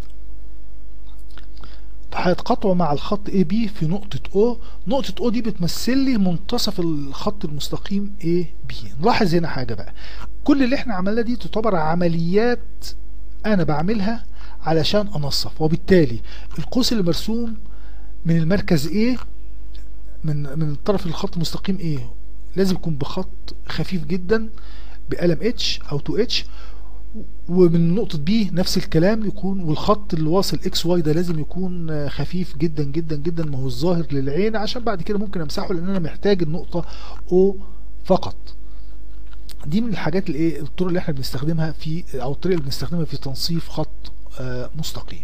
Speaker 1: هيتقاطعوا مع الخط AB في نقطة O نقطة O دي بتمثل لي منتصف الخط المستقيم AB نلاحظ هنا حاجة بقى كل اللي احنا عملناه دي تعتبر عمليات انا بعملها علشان انصف وبالتالي القوس اللي مرسوم من المركز A من من طرف الخط المستقيم A لازم يكون بخط خفيف جدا بقلم H او 2H ومن نقطة B نفس الكلام يكون والخط اللي واصل اكس واي ده لازم يكون خفيف جدا جدا جدا ما هو الظاهر للعين عشان بعد كده ممكن امسحه لان انا محتاج النقطة O فقط دي من الحاجات اللي ايه الطرق اللي احنا بنستخدمها في او الطريقة اللي بنستخدمها في تنصيف خط آه مستقيم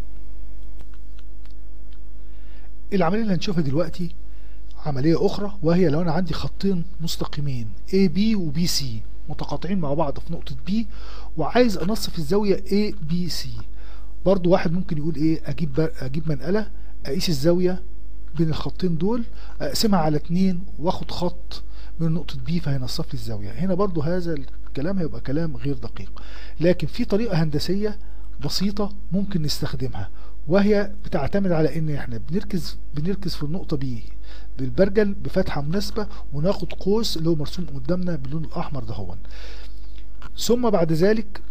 Speaker 1: العملية اللي هنشوفها دلوقتي عملية أخرى وهي لو أنا عندي خطين مستقيمين AB و BC متقاطعين مع بعض في نقطة B وعايز أنصف الزاوية ABC برضو واحد ممكن يقول إيه أجيب أجيب منقلة أقيس الزاوية بين الخطين دول أقسمها على اتنين وآخد خط من نقطة B فهينصف لي الزاوية هنا برضو هذا الكلام هيبقى كلام غير دقيق لكن في طريقة هندسية بسيطة ممكن نستخدمها وهي بتعتمد على ان احنا بنركز بنركز في النقطة B بالبرجل بفتحة مناسبة وناخد قوس اللي هو مرسوم قدامنا باللون الأحمر ده هون ثم بعد ذلك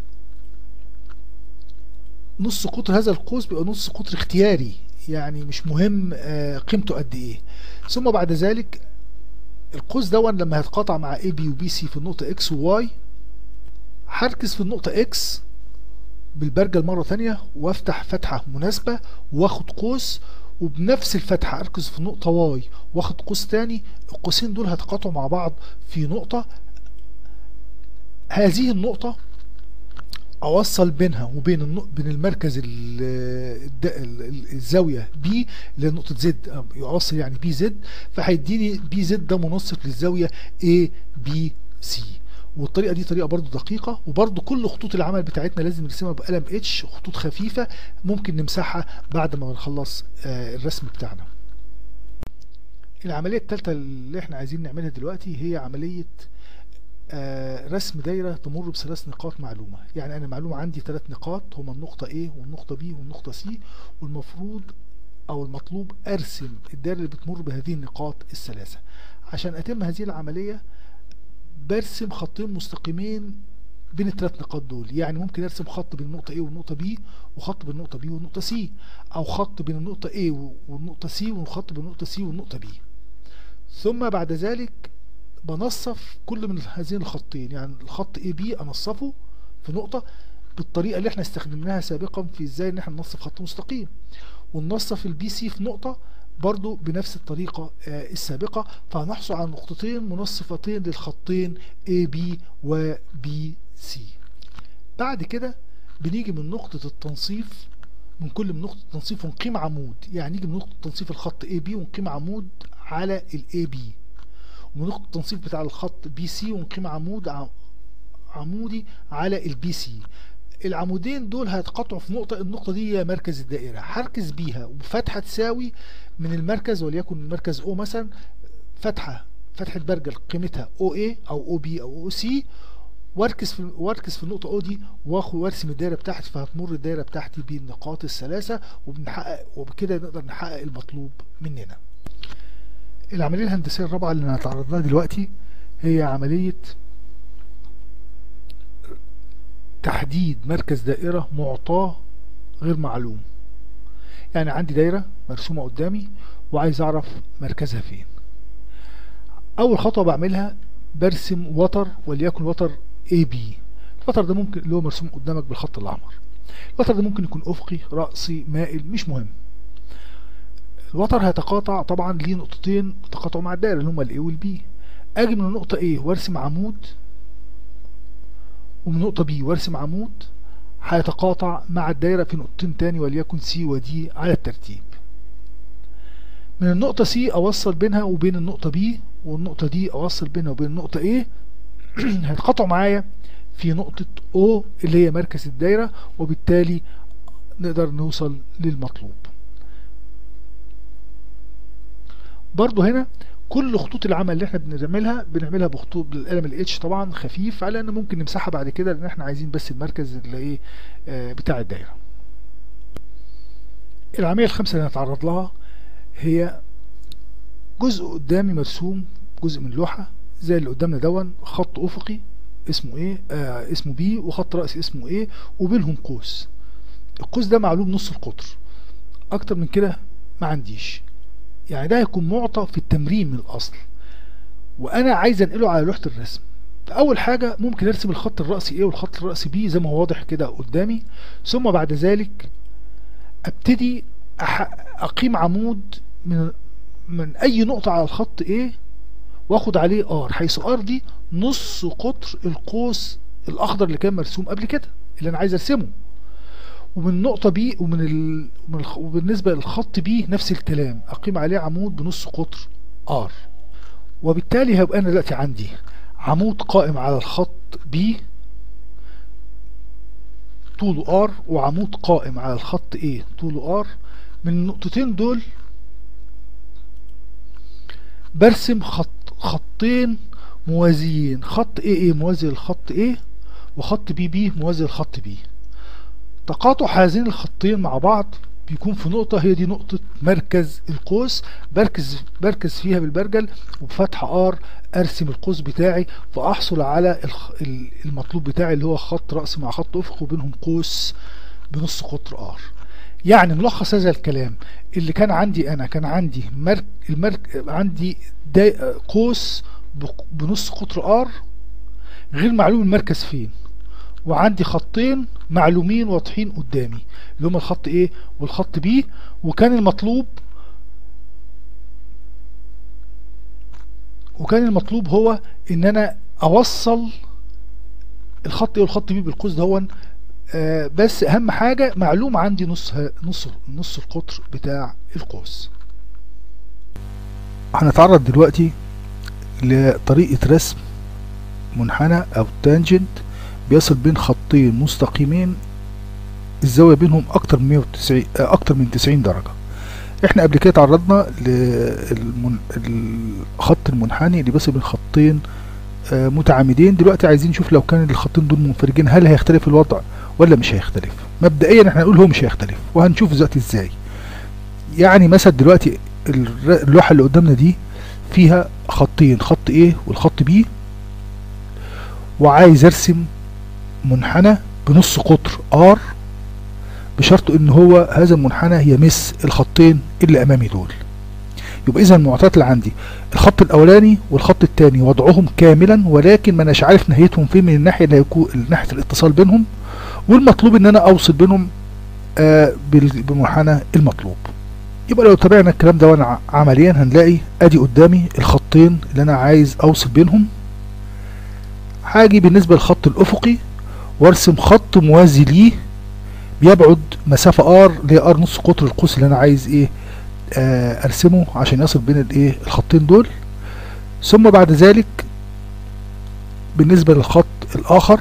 Speaker 1: نص قطر هذا القوس بيبقى نص قطر اختياري يعني مش مهم آه قيمته قد ايه ثم بعد ذلك القوس دون لما هيتقاطع مع اي بي وبي سي في النقطة اكس وواي هركز في النقطة اكس بالبرجل مرة ثانية وافتح فتحة مناسبة واخد قوس وبنفس الفتحة اركز في نقطة واي واخد قوس تاني القوسين دول هيتقاطعوا مع بعض في نقطة هذه النقطة اوصل بينها وبين النق... بين المركز ال... ال... الزاوية بي لنقطة زد يوصل يعني بي زد فهيديني بي زد ده منصف للزاوية A B C والطريقة دي طريقة برضو دقيقة وبرضو كل خطوط العمل بتاعتنا لازم نرسمها بقلم اتش خطوط خفيفة ممكن نمسحها بعد ما نخلص آه الرسم بتاعنا العملية الثالثة اللي احنا عايزين نعملها دلوقتي هي عملية آه رسم دايرة تمر بثلاث نقاط معلومة يعني انا معلومة عندي ثلاث نقاط هما النقطة A والنقطة B والنقطة C والمفروض او المطلوب ارسم الدائرة اللي بتمر بهذه النقاط الثلاثة عشان اتم هذه العملية برسم خطين مستقيمين بين الثلاث نقاط دول يعني ممكن ارسم خط بين النقطة A والنقطة B وخط بين النقطة B والنقطة C او خط بين النقطة A والنقطة C وخط بين النقطة C والنقطة B ثم بعد ذلك بنصف كل من هذين الخطين يعني الخط AB انصفه في نقطة بالطريقة اللي احنا استخدمناها سابقا في ازاي ان احنا ننصف خط مستقيم وننصف البي سي في نقطة برضو بنفس الطريقة آه السابقة فهنحصل على نقطتين منصفتين للخطين AB و BC بعد كده بنيجي من نقطة التنصيف من كل من نقطة التنصيف ونقيم عمود يعني نيجي من نقطة تنصيف الخط AB ونقيم عمود على ال AB ومن نقطة التنصيف بتاع الخط BC ونقيم عمود عمودي على ال BC العمودين دول هيتقاطعوا في نقطة النقطة دي هي مركز الدائرة هركز بيها وفتحة تساوي من المركز وليكن المركز O مثلا فتحة فتحة برجل قيمتها OA أو OB أو OC واركز في واركز في النقطة O دي واخد وارسم الدايرة بتاعتي فهتمر الدايرة بتاعتي بالنقاط الثلاثة وبنحقق وبكده نقدر نحقق المطلوب مننا. العملية الهندسية الرابعة اللي هنتعرض لها دلوقتي هي عملية تحديد مركز دائرة معطاه غير معلوم يعني عندي دايرة مرسومة قدامي وعايز اعرف مركزها فين اول خطوة بعملها برسم وتر وليكن وتر اي بي الوتر ده ممكن اللي هو مرسوم قدامك بالخط الاحمر الوتر ده ممكن يكون افقي رأسي مائل مش مهم الوتر هيتقاطع طبعا ليه نقطتين تقاطعوا مع الدائرة اللي هما الاي والبي اجي من النقطة A وارسم عمود ومن النقطة B وارسم عمود هيتقاطع مع الدايرة في نقطتين تاني وليكن C و D على الترتيب من النقطة C أوصل بينها وبين النقطة B والنقطة D أوصل بينها وبين النقطة A هيتقاطعوا معايا في نقطة O اللي هي مركز الدايرة وبالتالي نقدر نوصل للمطلوب برضو هنا كل خطوط العمل اللي احنا بنعملها بنعملها بخطوط بالقلم الاتش طبعا خفيف على ان ممكن نمسحها بعد كده لان احنا عايزين بس المركز اللي ايه آه بتاع الدايره العمليه الخامسه اللي هنتعرض لها هي جزء قدامي مرسوم جزء من لوحه زي اللي قدامنا دون خط افقي اسمه ايه آه اسمه بي وخط رأسي اسمه ايه وبينهم قوس القوس ده معلوم نص القطر اكتر من كده ما عنديش يعني ده هيكون معطى في التمرين من الاصل وانا عايز انقله على لوحه الرسم اول حاجه ممكن ارسم الخط الرأسي A والخط الرأسي B زي ما هو واضح كده قدامي ثم بعد ذلك ابتدي اقيم عمود من من اي نقطه على الخط A واخد عليه R حيث R دي نص قطر القوس الاخضر اللي كان مرسوم قبل كده اللي انا عايز ارسمه ومن نقطة بي ومن ال... ومن الخ... وبالنسبة للخط بي نفس الكلام أقيم عليه عمود بنص قطر R وبالتالي هيبقى أنا دلوقتي عندي عمود قائم على الخط بي طوله R وعمود قائم على الخط A طوله R من النقطتين دول برسم خط خطين موازيين خط AA موازي للخط A وخط BB موازي للخط B تقاطع هذين الخطين مع بعض بيكون في نقطة هي دي نقطة مركز القوس بركز بركز فيها بالبرجل وبفتح ار ارسم القوس بتاعي فاحصل على المطلوب بتاعي اللي هو خط رأس مع خط افق وبينهم قوس بنص قطر ار يعني ملخص هذا الكلام اللي كان عندي انا كان عندي مرك المرك عندي قوس بنص قطر ار غير معلوم المركز فين وعندي خطين معلومين واضحين قدامي اللي هما الخط A والخط B وكان المطلوب وكان المطلوب هو ان انا اوصل الخط A والخط B بالقوس دهون آه بس اهم حاجة معلوم عندي نص نص نص القطر بتاع القوس هنتعرض دلوقتي لطريقة رسم منحنى او تانجنت بيصل بين خطين مستقيمين الزاوية بينهم أكتر من 190 أكتر من 90 درجة احنا قبل كده تعرضنا للخط المنحني اللي بيصل بين خطين متعامدين دلوقتي عايزين نشوف لو كان الخطين دول منفرجين هل هيختلف الوضع ولا مش هيختلف مبدئيا احنا هنقول هو مش هيختلف وهنشوف دلوقتي ازاي يعني مثلا دلوقتي اللوحة اللي قدامنا دي فيها خطين خط A والخط B وعايز ارسم منحنى بنص قطر R بشرط ان هو هذا المنحنى يمس الخطين اللي امامي دول يبقى اذا المعطيات اللي عندي الخط الاولاني والخط الثاني وضعهم كاملا ولكن ما اناش عارف نهايتهم فين من الناحيه اللي هيكون ناحيه الاتصال بينهم والمطلوب ان انا اوصل بينهم آه بالمنحنى المطلوب يبقى لو تابعنا الكلام ده وانا عمليا هنلاقي ادي قدامي الخطين اللي انا عايز اوصل بينهم هاجي بالنسبه للخط الافقي وارسم خط موازي ليه بيبعد مسافة ار اللي هي ار نص قطر القوس اللي انا عايز ايه آه ارسمه عشان يصل بين الايه الخطين دول ثم بعد ذلك بالنسبة للخط الاخر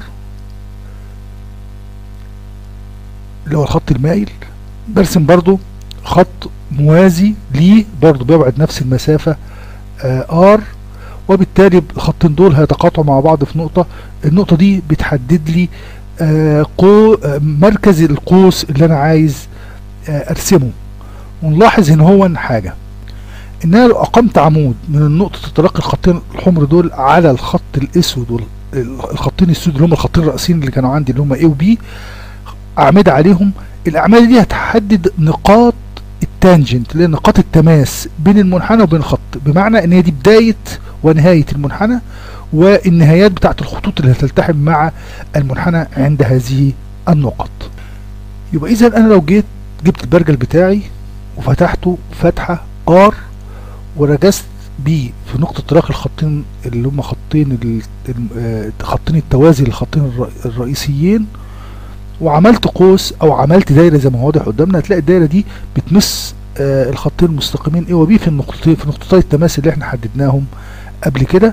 Speaker 1: اللي هو الخط المائل برسم برضو خط موازي ليه برضو بيبعد نفس المسافة آه ار وبالتالي الخطين دول هيتقاطعوا مع بعض في نقطة النقطة دي بتحدد لي آه قو آه مركز القوس اللي انا عايز آه ارسمه ونلاحظ ان هو حاجة ان انا لو اقمت عمود من النقطة تتلقي الخطين الحمر دول على الخط الاسود والخطين السود اللي هم الخطين الرئيسيين اللي كانوا عندي اللي هم A و B اعمدة عليهم الاعمدة دي هتحدد نقاط التانجنت اللي هي نقاط التماس بين المنحنى وبين الخط بمعنى ان هي دي بداية ونهاية المنحنى والنهايات بتاعت الخطوط اللي هتلتحم مع المنحنى عند هذه النقط يبقى اذا انا لو جيت جبت البرجل بتاعي وفتحته فتحة ار ورجست بيه في نقطة طراق الخطين اللي هم خطين خطين التوازي للخطين الرئيسيين وعملت قوس او عملت دايرة زي ما هو واضح قدامنا هتلاقي الدايرة دي بتمس آه الخطين المستقيمين ايه وبي في النقطتين في نقطتي التماس اللي احنا حددناهم قبل كده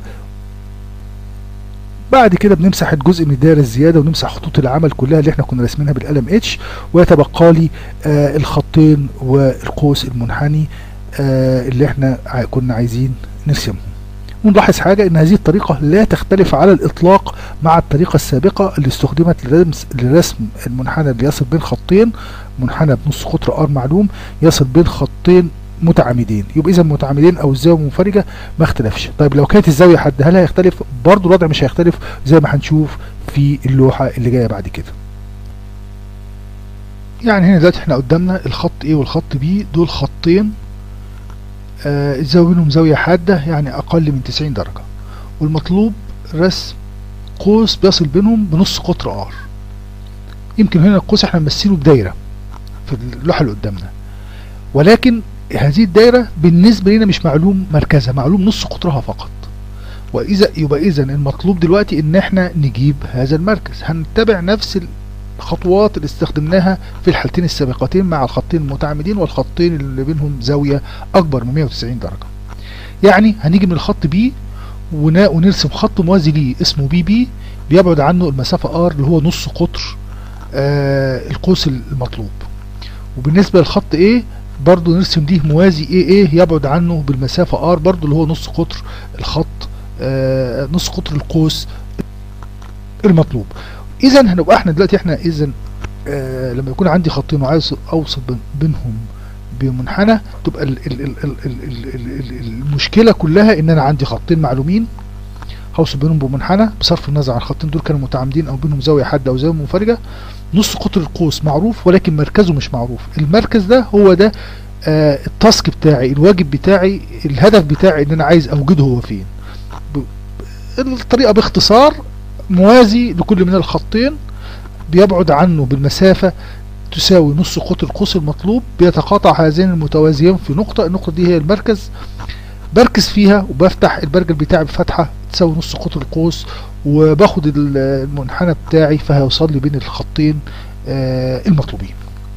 Speaker 1: بعد كده بنمسح الجزء من الدايره الزياده ونمسح خطوط العمل كلها اللي احنا كنا راسمينها بالقلم اتش ويتبقى لي آه الخطين والقوس المنحني آه اللي احنا كنا عايزين نرسمهم ونلاحظ حاجة ان هذه الطريقة لا تختلف على الاطلاق مع الطريقة السابقة اللي استخدمت لرسم المنحنى اللي يصل بين خطين منحنى بنص قطر ار معلوم يصل بين خطين متعامدين يبقى اذا متعامدين او الزاويه منفرجه ما اختلفش طيب لو كانت الزاويه حد هل هيختلف برضو الوضع مش هيختلف زي ما هنشوف في اللوحه اللي جايه بعد كده يعني هنا دلوقتي احنا قدامنا الخط A والخط B دول خطين آه الزاويه بينهم زاويه حاده يعني اقل من 90 درجه والمطلوب رسم قوس بيصل بينهم بنص قطر R يمكن هنا القوس احنا ممثله بدايره في اللوحه اللي قدامنا ولكن هذه الدايرة بالنسبة لنا مش معلوم مركزها معلوم نص قطرها فقط وإذا يبقى إذا المطلوب دلوقتي إن إحنا نجيب هذا المركز هنتبع نفس الخطوات اللي استخدمناها في الحالتين السابقتين مع الخطين المتعامدين والخطين اللي بينهم زاوية أكبر من 190 درجة يعني هنيجي من الخط بي ونرسم خط موازي ليه اسمه بي بي بيبعد عنه المسافة ار اللي هو نص قطر آه القوس المطلوب وبالنسبة للخط ايه برضو نرسم ليه موازي ايه ايه يبعد عنه بالمسافة ار برضو اللي هو نص قطر الخط آه نص قطر القوس المطلوب اذا هنبقى احنا دلوقتي احنا اذا آه لما يكون عندي خطين وعايز اوصل بينهم بمنحنى تبقى ال ال ال ال ال ال ال المشكلة كلها ان انا عندي خطين معلومين هوصل بينهم بمنحنى بصرف النظر عن الخطين دول كانوا متعامدين او بينهم زاوية حادة او زاوية منفرجة نص قطر القوس معروف ولكن مركزه مش معروف المركز ده هو ده آه التاسك بتاعي الواجب بتاعي الهدف بتاعي ان انا عايز اوجده هو فين الطريقة باختصار موازي لكل من الخطين بيبعد عنه بالمسافة تساوي نص قطر القوس المطلوب بيتقاطع هذين المتوازيين في نقطة النقطة دي هي المركز بركز فيها وبفتح البرجل بتاعي بفتحة تساوي نص قطر القوس وباخد المنحنى بتاعي فهيوصل لي بين الخطين آه المطلوبين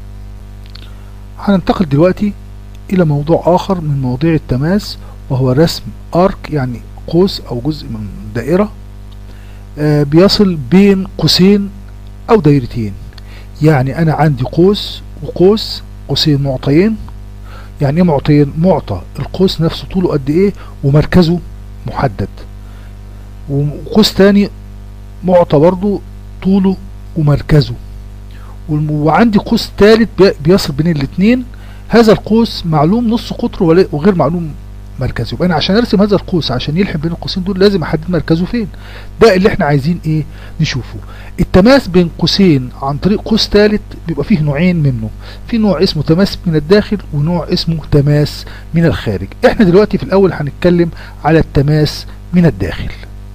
Speaker 1: هننتقل دلوقتي الى موضوع اخر من مواضيع التماس وهو رسم ارك يعني قوس او جزء من دائرة آه بيصل بين قوسين او دايرتين يعني انا عندي قوس وقوس قوسين معطيين يعني ايه معطيين معطى القوس نفسه طوله قد ايه ومركزه محدد وقوس تاني معطى برضو طوله ومركزه وعندي قوس تالت بيصل بين الاتنين هذا القوس معلوم نص قطره وغير معلوم مركزه يبقى انا عشان ارسم هذا القوس عشان يلحم بين القوسين دول لازم احدد مركزه فين ده اللي احنا عايزين ايه نشوفه التماس بين قوسين عن طريق قوس ثالث بيبقى فيه نوعين منه في نوع اسمه تماس من الداخل ونوع اسمه تماس من الخارج احنا دلوقتي في الاول هنتكلم على التماس من الداخل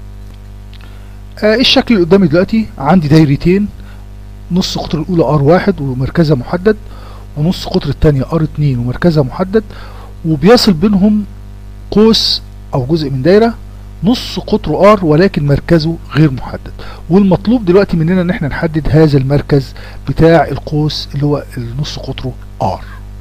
Speaker 1: آه الشكل اللي قدامي دلوقتي عندي دايرتين نص قطر الاولى ار واحد ومركزها محدد ونص قطر الثانيه ار اتنين ومركزها محدد وبيصل بينهم قوس او جزء من دايره نص قطره ار ولكن مركزه غير محدد والمطلوب دلوقتي مننا ان احنا نحدد هذا المركز بتاع القوس اللي هو النص قطره ار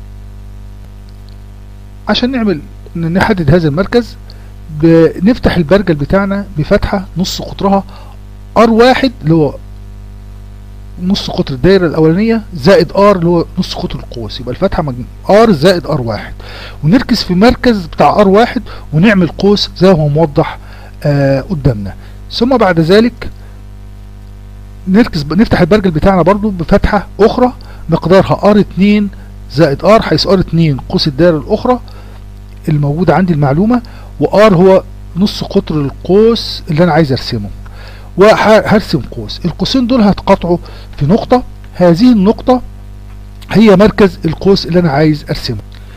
Speaker 1: عشان نعمل نحدد هذا المركز بنفتح البرجل بتاعنا بفتحة نص قطرها ار واحد اللي هو نص قطر الدايرة الأولانية زائد ار اللي هو نص قطر القوس يبقى الفتحة مجموع ار زائد ار واحد ونركز في المركز بتاع ار واحد ونعمل قوس زي ما هو موضح آه قدامنا ثم بعد ذلك نركز نفتح البرجل بتاعنا برضو بفتحة أخرى مقدارها ار اتنين زائد ار حيث ار اتنين قوس الدائرة الأخرى الموجودة عندي المعلومة وار هو نص قطر القوس اللي أنا عايز أرسمه وهرسم قوس القوسين دول هتقاطعوا في نقطة هذه النقطة هي مركز القوس اللي انا عايز ارسمه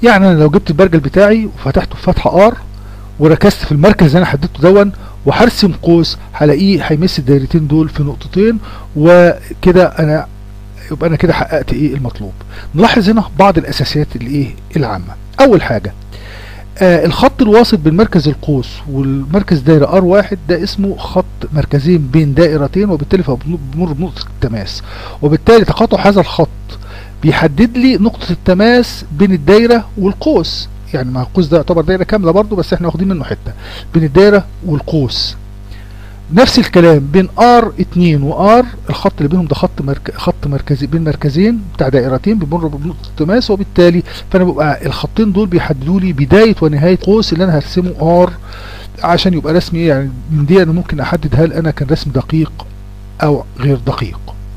Speaker 1: يعني انا لو جبت البرجل بتاعي وفتحته في فتحه ار وركزت في المركز اللي انا حددته دون وهرسم قوس هلاقيه هيمس الدايرتين دول في نقطتين وكده انا يبقى انا كده حققت ايه المطلوب نلاحظ هنا بعض الاساسيات الايه العامه اول حاجه آه الخط الواصل بين مركز القوس والمركز دايره ار واحد ده اسمه خط مركزين بين دائرتين وبالتالي فهو بيمر بنقطه التماس وبالتالي تقاطع هذا الخط بيحدد لي نقطه التماس بين الدايره والقوس يعني مع القوس ده يعتبر دايره كامله برضو بس احنا واخدين منه حته بين الدايره والقوس نفس الكلام بين ار 2 وار الخط اللي بينهم ده خط مرك... خط مركزي بين مركزين بتاع دائرتين بيمر بنقطه التماس وبالتالي فانا ببقى الخطين دول بيحددوا لي بدايه ونهايه قوس اللي انا هرسمه ار عشان يبقى رسمي ايه يعني من دي انا ممكن احدد هل انا كان رسم دقيق او غير دقيق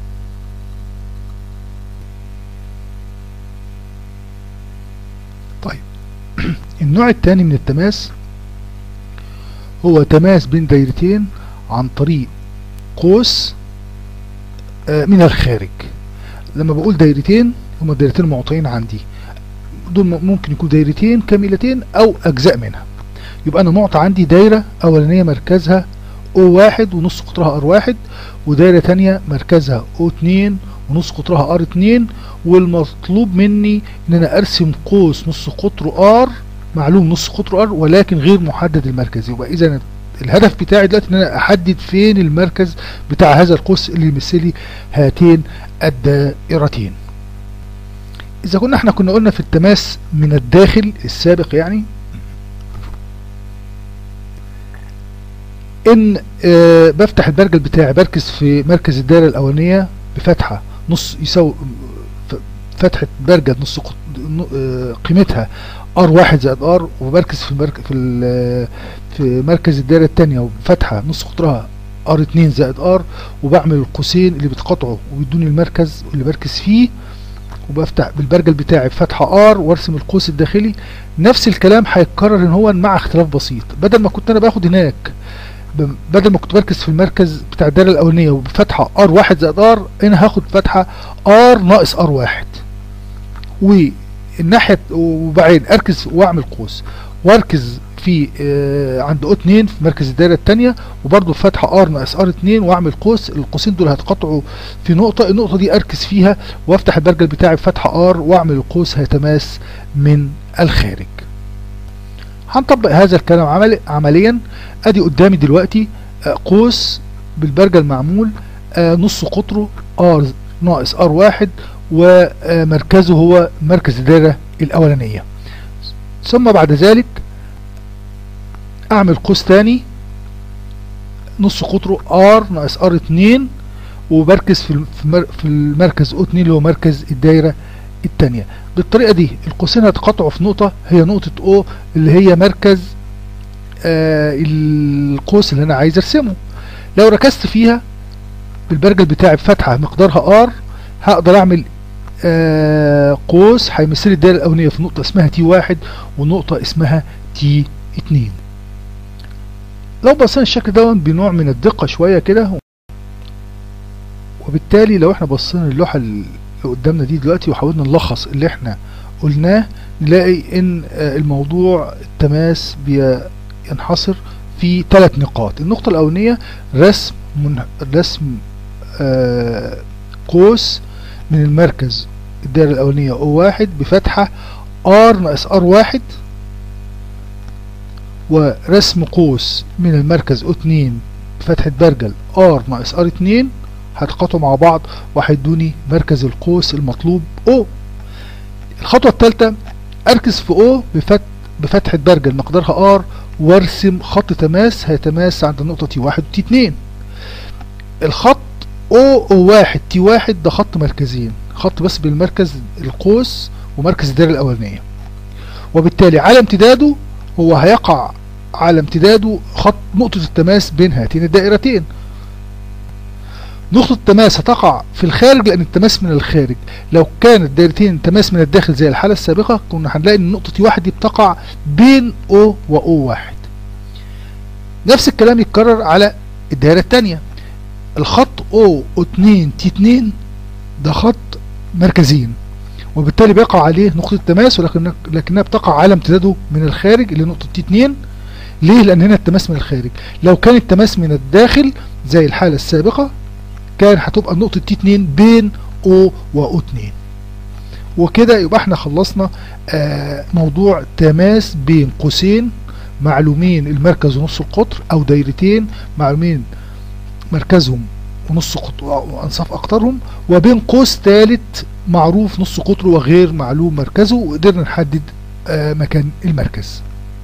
Speaker 1: طيب النوع الثاني من التماس هو تماس بين دايرتين عن طريق قوس آه من الخارج لما بقول دايرتين هما الدايرتين المعطيين عندي دول ممكن يكون دايرتين كاملتين او اجزاء منها يبقى انا معطى عندي دايره اولانيه مركزها O1 ونص قطرها R1 ودايره تانية مركزها O2 ونص قطرها R2 والمطلوب مني ان انا ارسم قوس نص قطره R معلوم نص قطره R ولكن غير محدد المركز يبقى اذا الهدف بتاعي دلوقتي ان انا احدد فين المركز بتاع هذا القوس اللي يمثل لي هاتين الدائرتين اذا كنا احنا كنا قلنا في التماس من الداخل السابق يعني ان آه بفتح البرجل بتاعي بركز في مركز الدائره الاولانيه بفتحه نص يساوي فتحه برجل نص قيمتها ار واحد زائد ار وبركز في المرك في في مركز الدائره الثانيه وفتحه نص قطرها ار 2 زائد ار وبعمل القوسين اللي بتقاطعوا وبيدوني المركز اللي بركز فيه وبفتح بالبرجل بتاعي بفتحه ار وارسم القوس الداخلي نفس الكلام هيتكرر ان هو مع اختلاف بسيط بدل ما كنت انا باخد هناك بدل ما كنت بركز في المركز بتاع الدائره الاولانيه وبفتحه ار واحد زائد ار هنا هاخد فتحه ار ناقص ار واحد والناحيه وبعدين اركز واعمل قوس واركز في آه عند او 2 في مركز الدائره الثانيه وبرده فتحه ار ناقص ار 2 واعمل قوس القوسين دول هيتقاطعوا في نقطه النقطه دي اركز فيها وافتح البرجل بتاعي بفتحه ار واعمل القوس هيتماس من الخارج هنطبق هذا الكلام عمل عمليا ادي قدامي دلوقتي آه قوس بالبرجل معمول آه نص قطره ار ناقص ار واحد ومركزه هو مركز الدائره الاولانيه ثم بعد ذلك اعمل قوس تاني نص قطره ار ناقص ار 2 وبركز في في المركز او 2 اللي هو مركز الدايره الثانيه بالطريقه دي القوسين هيتقاطعوا في نقطه هي نقطه او اللي هي مركز آه القوس اللي انا عايز ارسمه لو ركزت فيها بالبرجل بتاعي بفتحه مقدارها ار هقدر اعمل آه قوس هيمثل لي الدايره الاولانيه في نقطه اسمها تي واحد ونقطه اسمها تي 2 لو بصينا الشكل ده بنوع من الدقة شوية كده وبالتالي لو احنا بصينا اللوحة اللي قدامنا دي دلوقتي وحاولنا نلخص اللي احنا قلناه نلاقي ان الموضوع التماس بينحصر في ثلاث نقاط النقطة الأولانية رسم من رسم آه قوس من المركز الدائرة الأولانية O واحد بفتحة R ناقص R واحد ورسم قوس من المركز O2 بفتحة برجل R ناقص R2 هتقاطعوا مع بعض وهيدوني مركز القوس المطلوب O الخطوة الثالثة اركز في O بفت بفتحة برجل مقدارها R وارسم خط تماس هيتماس عند النقطة تي واحد وتي اتنين الخط O O واحد تي واحد ده خط مركزين خط بس بالمركز القوس ومركز الدائرة الأولانية وبالتالي على امتداده هو هيقع على امتداده خط نقطة التماس بين هاتين الدائرتين نقطة التماس هتقع في الخارج لأن التماس من الخارج لو كان الدائرتين تماس من الداخل زي الحالة السابقة كنا هنلاقي ان نقطة واحد دي بتقع بين O و O واحد نفس الكلام يتكرر على الدائرة الثانية الخط O O2 T2 ده خط مركزين وبالتالي بيقع عليه نقطة تماس ولكن لكنها بتقع على امتداده من الخارج اللي نقطة تي 2 ليه لان هنا التماس من الخارج لو كان التماس من الداخل زي الحالة السابقة كان هتبقى نقطة تي 2 بين او و او 2 وكده يبقى احنا خلصنا آه موضوع تماس بين قوسين معلومين المركز ونص القطر او دايرتين معلومين مركزهم ونص قطر وانصاف اقطارهم وبين قوس ثالث معروف نص قطره وغير معلوم مركزه وقدرنا نحدد آه مكان المركز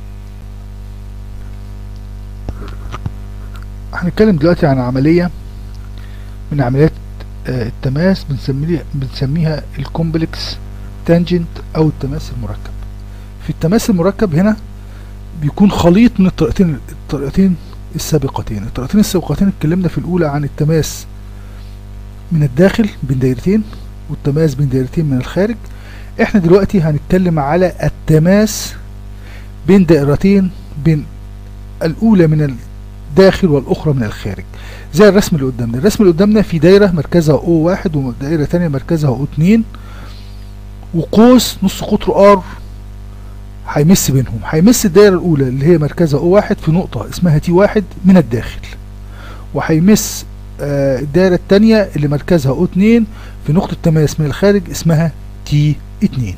Speaker 1: هنتكلم دلوقتي عن عملية من عمليات آه التماس بنسميها بنسميها الكومبلكس تانجنت او التماس المركب في التماس المركب هنا بيكون خليط من الطريقتين الطريقتين السابقتين الطريقتين السابقتين اتكلمنا في الاولى عن التماس من الداخل بين دايرتين والتماس بين دايرتين من الخارج احنا دلوقتي هنتكلم على التماس بين دائرتين بين الاولى من الداخل والاخرى من الخارج زي الرسم اللي قدامنا الرسم اللي قدامنا في دايره مركزها او واحد ودائره ثانيه مركزها او اتنين وقوس نص قطره ار هيمس بينهم هيمس الدائرة الأولى اللي هي مركزها او واحد في نقطة اسمها تي واحد من الداخل وهيمس آه الدائرة التانية اللي مركزها او اتنين في نقطة تماس من الخارج اسمها تي اتنين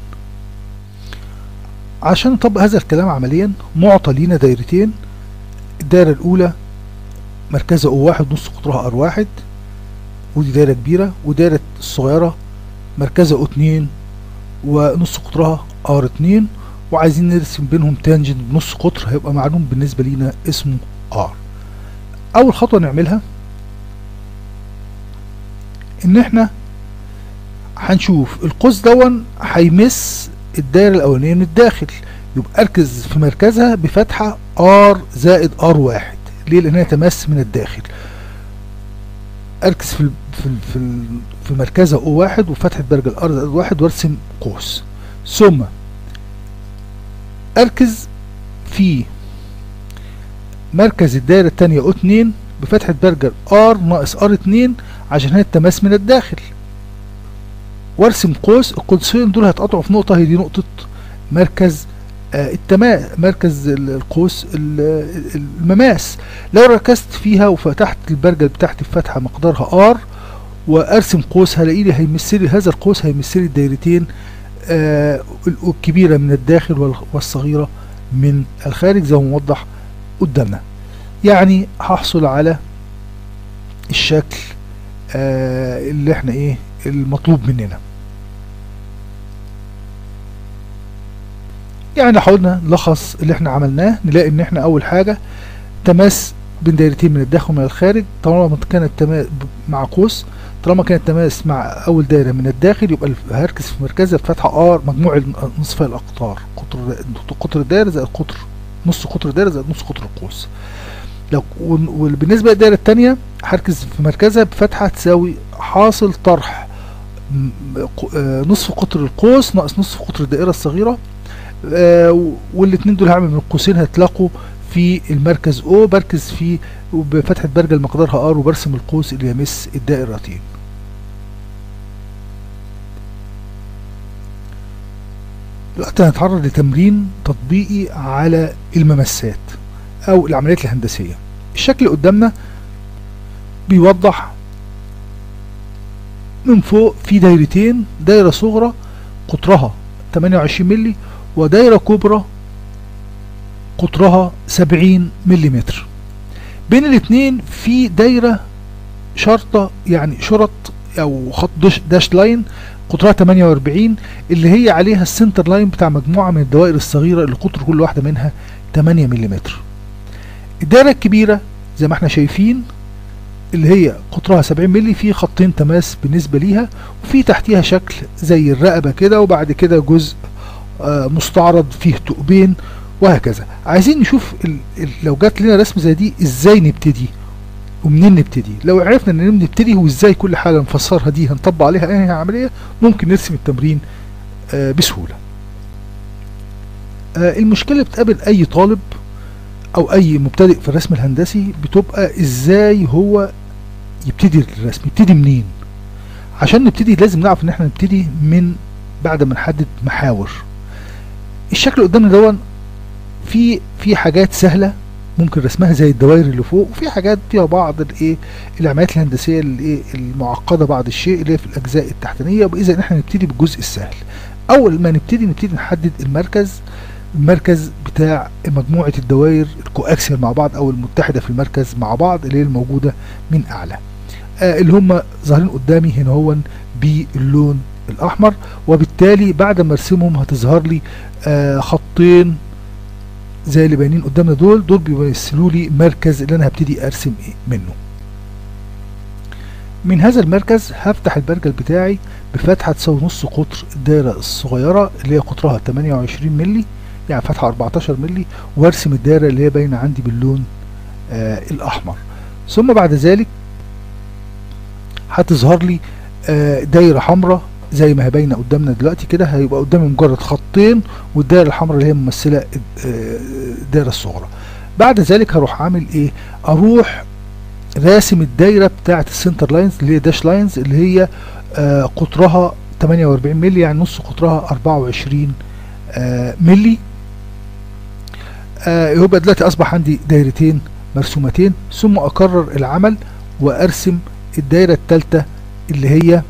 Speaker 1: عشان نطبق هذا الكلام عمليا معطى لينا دايرتين الدائرة الأولى مركزها او واحد نص قطرها ار واحد ودي دايرة كبيرة ودايرة الصغيرة مركزها او اتنين ونص قطرها ار اتنين وعايزين نرسم بينهم تانجنت بنص قطر هيبقى معلوم بالنسبة لينا اسمه ار اول خطوة نعملها ان احنا هنشوف القوس دون هيمس الدايرة الاولانية من الداخل يبقى اركز في مركزها بفتحة ار زائد ار واحد ليه لانها تمس من الداخل اركز في في في, في مركزها او واحد وفتحة برج الار زائد واحد وارسم قوس ثم اركز في مركز الدائرة التانية او اتنين بفتحة برجر ار ناقص ار اتنين عشان هي التماس من الداخل وارسم قوس القوسين دول هيتقطعوا في نقطة هي دي نقطة مركز آه التماس مركز القوس المماس لو ركزت فيها وفتحت البرجل بتاعتي بفتحة مقدارها ار وارسم قوس هلاقي لي هيمثلي هذا القوس هيمثلي الدايرتين آه الكبيرة من الداخل والصغيرة من الخارج زي ما موضح قدامنا يعني هحصل على الشكل آه اللي احنا ايه المطلوب مننا يعني حاولنا نلخص اللي احنا عملناه نلاقي ان احنا اول حاجة تماس بين دايرتين من الداخل ومن الخارج طالما كانت تماس مع قوس طالما كانت تماس مع اول دايره من الداخل يبقى هركز في مركزها بفتحه ار مجموع نصف الاقطار قطر قطر الدايره زائد قطر نص قطر الدايره زائد نص قطر القوس لو وبالنسبه للدايره الثانيه هركز في مركزها بفتحه تساوي حاصل طرح نصف قطر القوس ناقص نصف قطر الدائره الصغيره والاثنين دول هعمل من القوسين هيتلاقوا في المركز او بركز فيه بفتحة برجل مقدارها ار وبرسم القوس اللي يمس الدائرتين دلوقتي هنتعرض لتمرين تطبيقي على الممسات او العمليات الهندسية الشكل قدامنا بيوضح من فوق في دايرتين دايرة صغرى قطرها 28 ملي ودايرة كبرى قطرها 70 ملم بين الاثنين في دايرة شرطة يعني شرط او خط داش, داش لاين قطرها 48 اللي هي عليها السنتر لاين بتاع مجموعة من الدوائر الصغيرة اللي قطر كل واحدة منها 8 ملم الدايرة الكبيرة زي ما احنا شايفين اللي هي قطرها 70 ملي في خطين تماس بالنسبة ليها وفي تحتيها شكل زي الرقبة كده وبعد كده جزء آه مستعرض فيه ثقبين وهكذا عايزين نشوف ال ال لو جات لنا رسم زي دي ازاي نبتدي ومنين نبتدي لو عرفنا ان نبتدي وازاي كل حاجه نفسرها دي هنطبق عليها اي عمليه ممكن نرسم التمرين آه بسهوله آه المشكله اللي بتقابل اي طالب او اي مبتدئ في الرسم الهندسي بتبقى ازاي هو يبتدي الرسم يبتدي منين عشان نبتدي لازم نعرف ان احنا نبتدي من بعد ما نحدد محاور الشكل اللي قدامنا دون في في حاجات سهله ممكن رسمها زي الدوائر اللي فوق وفي حاجات فيها بعض الايه العمليات الهندسيه الايه المعقده بعض الشيء اللي هي في الاجزاء التحتانيه واذا احنا نبتدي بالجزء السهل اول ما نبتدي نبتدي نحدد المركز المركز بتاع مجموعه الدوائر الكواكسيال مع بعض او المتحده في المركز مع بعض اللي هي الموجوده من اعلى آه اللي هم ظاهرين قدامي هنا هو باللون الاحمر وبالتالي بعد ما ارسمهم هتظهر لي آه خطين زي اللي باينين قدامنا دول دول بيمثلوا لي مركز اللي انا هبتدي ارسم ايه منه من هذا المركز هفتح البرجل بتاعي بفتحة تساوي نص قطر الدايرة الصغيرة اللي هي قطرها 28 ملي يعني فتحة 14 ملي وارسم الدايرة اللي هي باينة عندي باللون آه الأحمر ثم بعد ذلك هتظهر لي آه دايرة حمراء زي ما هي باينه قدامنا دلوقتي كده هيبقى قدامي مجرد خطين والدائره الحمراء اللي هي ممثله الدائره الصغرى بعد ذلك هروح عامل ايه اروح راسم الدايره بتاعه السنتر لاينز اللي هي داش لاينز اللي هي آه قطرها 48 مللي يعني نص قطرها 24 آه مللي آه يبقى دلوقتي اصبح عندي دايرتين مرسومتين ثم اكرر العمل وارسم الدايره الثالثه اللي هي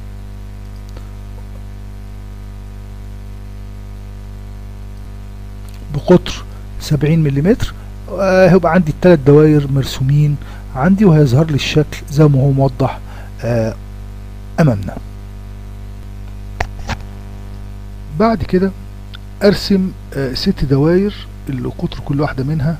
Speaker 1: بقطر 70 ملم آه هيبقى عندي الثلاث دوائر مرسومين عندي وهيظهر لي الشكل زي ما هو موضح آه امامنا بعد كده ارسم آه ست دوائر اللي قطر كل واحدة منها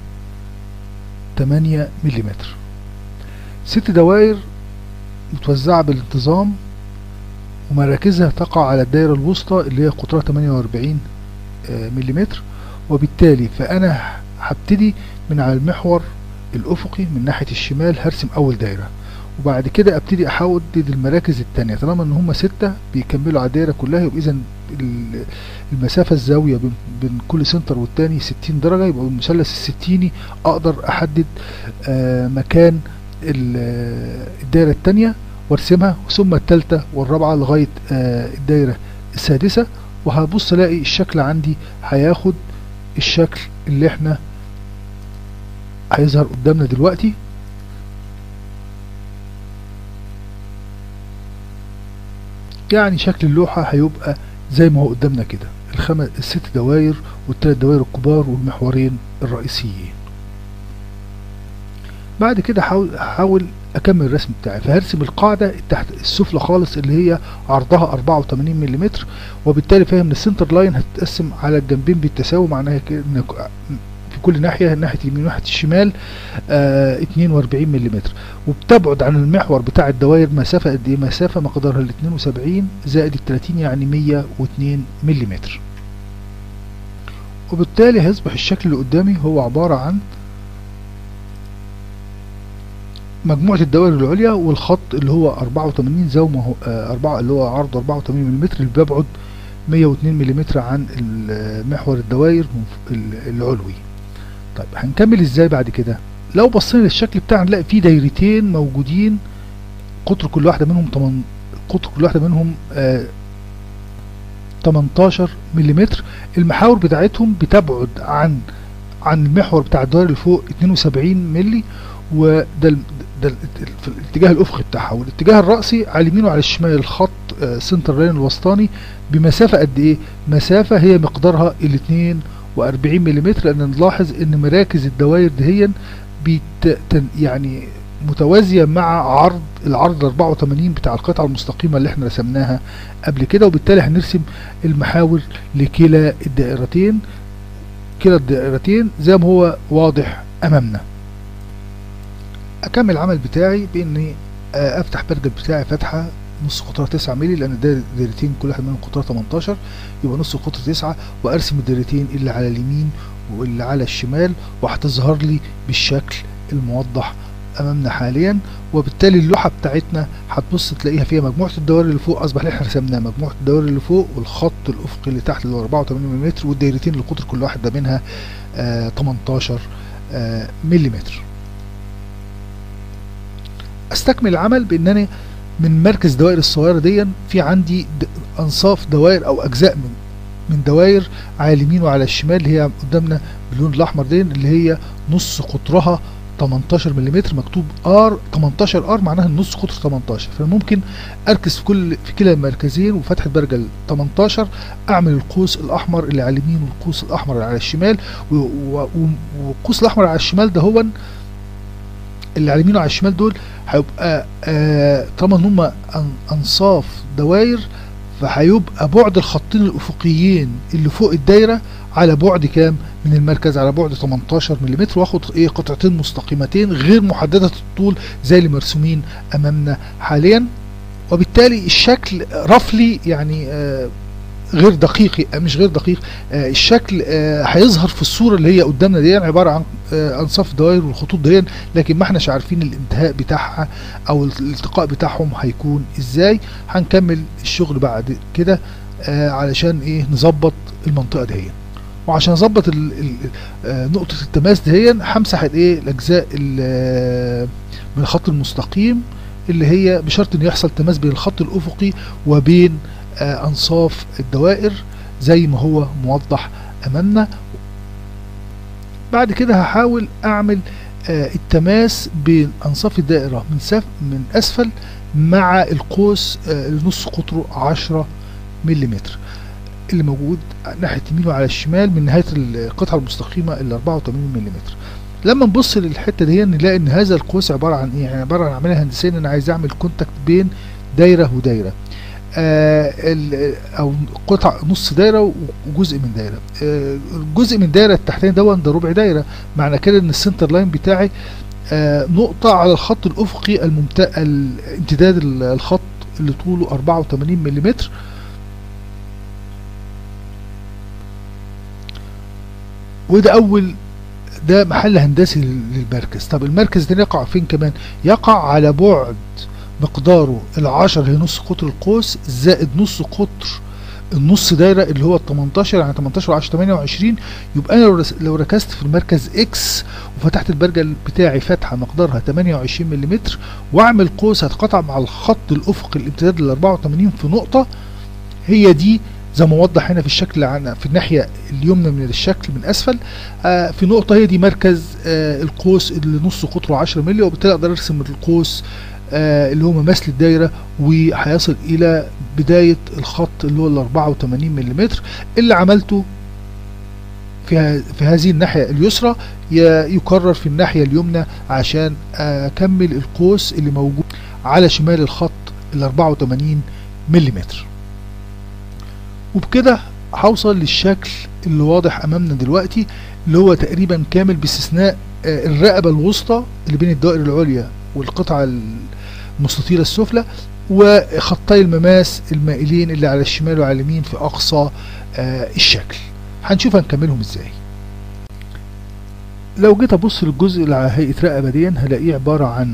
Speaker 1: 8 ملم ست دوائر متوزعة بالانتظام ومراكزها تقع على الدائرة الوسطى اللي هي قطرها 48 ملم وبالتالي فأنا هبتدي من على المحور الأفقي من ناحية الشمال هرسم أول دايرة وبعد كده ابتدي احدد المراكز التانية طالما ان هم ستة بيكملوا على الدايرة كلها يبقى اذا المسافة الزاوية بين, بين كل سنتر والتاني ستين درجة يبقى المثلث الستيني اقدر احدد آه مكان الدايرة التانية وارسمها ثم التالتة والرابعة لغاية آه الدايرة السادسة وهبص الاقي الشكل عندي هياخد الشكل اللي احنا هيظهر قدامنا دلوقتي يعني شكل اللوحة هيبقى زي ما هو قدامنا كده الخمس الست دواير والتلات دواير الكبار والمحورين الرئيسيين بعد كده حاول هحاول اكمل الرسم بتاعي فهرسم القاعدة تحت السفلى خالص اللي هي عرضها 84 ملم وبالتالي فاهم ان السنتر لاين هتتقسم على الجنبين بالتساوي معناها ان في كل ناحية ناحية اليمين وناحية الشمال آه 42 ملم وبتبعد عن المحور بتاع الدوائر مسافة قد ايه مسافة مقدارها ال 72 زائد ال 30 يعني 102 ملم وبالتالي هيصبح الشكل اللي قدامي هو عبارة عن مجموعة الدوائر العليا والخط اللي هو 84 زي ما هو آه 4 اللي هو عرضه 84 ملم اللي بيبعد 102 ملم عن محور الدوائر العلوي طيب هنكمل ازاي بعد كده لو بصينا للشكل بتاعنا نلاقي فيه دايرتين موجودين قطر كل واحدة منهم 8 قطر كل واحدة منهم آه 18 ملم المحاور بتاعتهم بتبعد عن عن المحور بتاع الدوائر اللي فوق 72 ملي وده ده في الاتجاه الافقي بتاعها والاتجاه الرأسي على اليمين وعلى الشمال الخط آه سنتر لاين الوسطاني بمسافة قد ايه مسافة هي مقدارها ال 42 ملم لان نلاحظ ان مراكز الدوائر دهيا بيت يعني متوازية مع عرض العرض 84 بتاع القطعة المستقيمة اللي احنا رسمناها قبل كده وبالتالي هنرسم المحاور لكلا الدائرتين كلا الدائرتين زي ما هو واضح امامنا اكمل العمل بتاعي باني افتح برجل بتاعي فتحة نص قطرها 9 مللي لان الدايرتين كل واحد منهم قطرها 18 يبقى نص قطر 9 وارسم الدايرتين اللي على اليمين واللي على الشمال وهتظهر لي بالشكل الموضح امامنا حاليا وبالتالي اللوحه بتاعتنا هتبص تلاقيها فيها مجموعه الدوائر اللي فوق اصبح اللي احنا رسمناه مجموعه الدوائر اللي فوق والخط الافقي اللي تحت اللي هو 84 ملم والدايرتين اللي قطر كل واحده منها آه 18 آه ملم استكمل العمل بان انا من مركز دوائر الصغيره دي في عندي انصاف دوائر او اجزاء من من دوائر على اليمين وعلى الشمال اللي هي قدامنا باللون الاحمر دي اللي هي نص قطرها 18 ملم مكتوب ار 18 ار معناها النص قطر 18 فممكن اركز في كل في كلا المركزين وفتحه برجل 18 اعمل القوس الاحمر اللي على اليمين والقوس الاحمر اللي على الشمال و- و- و- والقوس الاحمر على الشمال ده هو اللي على اليمين وعلى الشمال دول هيبقى آه طالما ان هم أن- انصاف دوائر فهيبقى بعد الخطين الافقيين اللي فوق الدايره على بعد كام من المركز على بعد 18 ملم واخد ايه قطعتين مستقيمتين غير محدده الطول زي اللي مرسومين امامنا حاليا وبالتالي الشكل رفلي يعني آه غير دقيق مش غير دقيق آه الشكل آه هيظهر في الصوره اللي هي قدامنا دي عباره عن آه انصاف دوائر والخطوط دي لكن ما احناش عارفين الانتهاء بتاعها او الالتقاء بتاعهم هيكون ازاي هنكمل الشغل بعد كده آه علشان ايه نظبط المنطقه دي وعشان اظبط ال- ال- آه، نقطه التماس دي همسح الايه الاجزاء ال- من الخط المستقيم اللي هي بشرط ان يحصل تماس بين الخط الافقي وبين آه، انصاف الدوائر زي ما هو موضح امامنا بعد كده هحاول اعمل آه، التماس بين انصاف الدائره من سف من اسفل مع القوس آه، اللي نص قطره 10 ملم اللي موجود ناحيه يمين وعلى الشمال من نهايه القطعه المستقيمه ال 84 ملم لما نبص للحته دي نلاقي ان هذا القوس عباره عن ايه يعني عباره عن عمليه هندسيه ان انا عايز اعمل كونتاكت بين دايره ودايره آه ال- او قطع نص دايره وجزء من دايره آه الجزء من دايره التحتاني دون ده ربع دايره معنى كده ان السنتر لاين بتاعي آه نقطه على الخط الافقي الممت... الامتداد ال- الخط اللي طوله 84 ملم وده اول ده محل هندسي لل- للمركز طب المركز ده يقع فين كمان يقع على بعد مقداره العشر هي نص قطر القوس زائد نص قطر النص دايره اللي هو ال 18 يعني 18 10 28 يبقى انا لو رس- لو ركزت في المركز اكس وفتحت البرجل بتاعي فتحه مقدارها 28 ملم واعمل قوس هتقطع مع الخط الافقي الامتداد ال 84 في نقطه هي دي زي ما وضح هنا في الشكل عن في الناحيه اليمنى من الشكل من اسفل آه في نقطه هي دي مركز آه القوس اللي نص قطره 10 مللي وبالتالي اقدر ارسم القوس آه اللي هو مماثل الدايره وهيصل الى بدايه الخط اللي هو ال 84 ملم اللي عملته في ه- في هذه الناحيه اليسرى ي- يكرر في الناحيه اليمنى عشان اكمل القوس اللي موجود على شمال الخط ال 84 ملم وبكده هوصل للشكل اللي واضح امامنا دلوقتي اللي هو تقريبا كامل باستثناء آه، الرقبه الوسطى اللي بين الدائره العليا والقطعه المستطيله السفلى وخطي المماس المائلين اللي على الشمال وعلى اليمين في اقصى آه، الشكل هنشوف هنكملهم ازاي لو جيت ابص للجزء اللي على هيئه رقبه دي هلاقيه عباره عن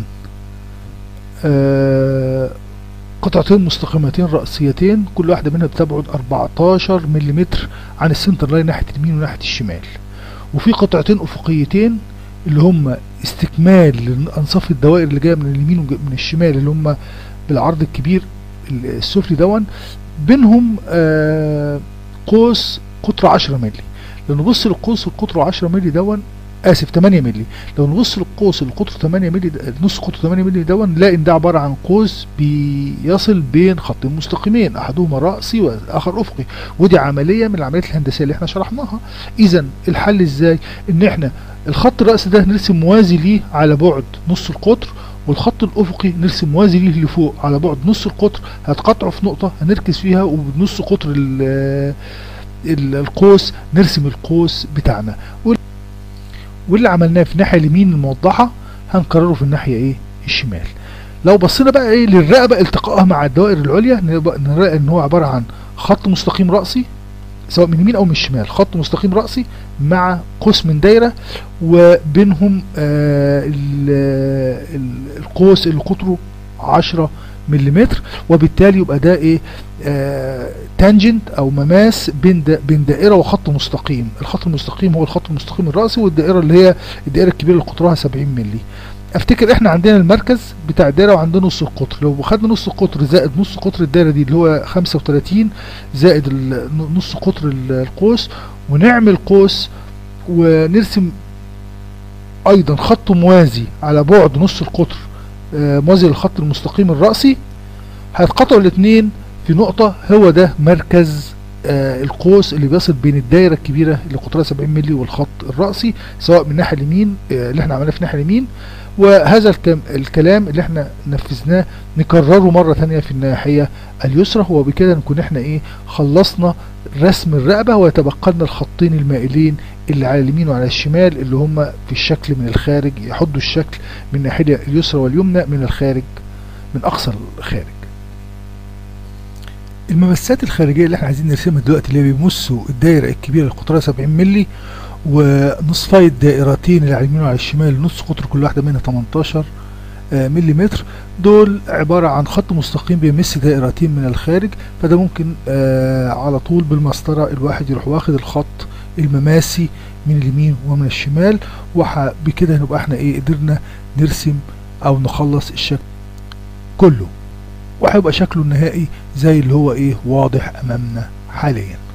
Speaker 1: آه، قطعتين مستقيمتين رأسيتين كل واحدة منها بتبعد 14 ملم عن السنتر لاين ناحية اليمين وناحية الشمال وفي قطعتين أفقيتين اللي هم استكمال لأنصاف الدوائر اللي جاية من اليمين ومن الشمال اللي هم بالعرض الكبير السفلي دون بينهم آه قوس قطره 10 مللي لو نبص للقوس القطر 10 مللي دون اسف 8 مللي لو نبص للقوس اللي قطره 8 مللي ده- نص قطر 8 مللي دون نلاقي ان ده عباره عن قوس بيصل بين خطين مستقيمين احدهما راسي والاخر افقي ودي عمليه من العمليات الهندسيه اللي احنا شرحناها اذا الحل ازاي ان احنا الخط الرأس ده نرسم موازي ليه على بعد نص القطر والخط الافقي نرسم موازي ليه لفوق على بعد نص القطر هتقطعه في نقطه هنركز فيها وبنص قطر ال- ال- القوس نرسم القوس بتاعنا وال- واللي عملناه في الناحيه اليمين الموضحه هنكرره في الناحيه ايه الشمال لو بصينا بقى ايه للرقبه التقائها مع الدوائر العليا نبقى- نلاقي ان هو عباره عن خط مستقيم راسي سواء من اليمين او من الشمال خط مستقيم راسي مع قوس من دايره وبينهم آه ال- ال- القوس اللي قطره 10 ملم وبالتالي يبقى ده ايه آه تانجنت او مماس بين دا بين دائره وخط مستقيم الخط المستقيم هو الخط المستقيم الراسي والدائره اللي هي الدائره الكبيره اللي قطرها 70 مللي افتكر احنا عندنا المركز بتاع الدايره وعندنا نص القطر لو خدنا نص القطر زائد نص قطر الدايره دي اللي هو 35 زائد ال- نص قطر ال- القوس ونعمل قوس ونرسم ايضا خط موازي على بعد نص القطر آه، موازي للخط المستقيم الرأسي هيتقطعوا الاثنين في نقطة هو ده مركز آه، القوس اللي بيصل بين الدايرة الكبيرة اللي قطرها 70 مللي والخط الرأسي سواء من الناحية اليمين آه، اللي احنا عملناه في الناحية اليمين وهذا الكم الكلام اللي احنا نفذناه نكرره مرة تانية في الناحية اليسرى وبكده نكون احنا ايه خلصنا رسم الرقبة ويتبقى لنا الخطين المائلين اللي على اليمين وعلى الشمال اللي هم في الشكل من الخارج يحدوا الشكل من الناحية اليسرى واليمنى من الخارج من أقصى الخارج الممسات الخارجية اللي احنا عايزين نرسمها دلوقتي اللي بيمسوا الدايرة الكبيرة اللي قطرها 70 مللي ونصفي الدائرتين اللي على اليمين وعلى الشمال نص قطر كل واحدة منها 18 آه، مليمتر دول عبارة عن خط مستقيم بيمس دائرتين من الخارج فده ممكن آه على طول بالمسطرة الواحد يروح واخد الخط المماسي من اليمين ومن الشمال وبكده نبقى احنا ايه قدرنا نرسم او نخلص الشكل كله وهيبقى شكله النهائي زي اللي هو ايه واضح امامنا حاليا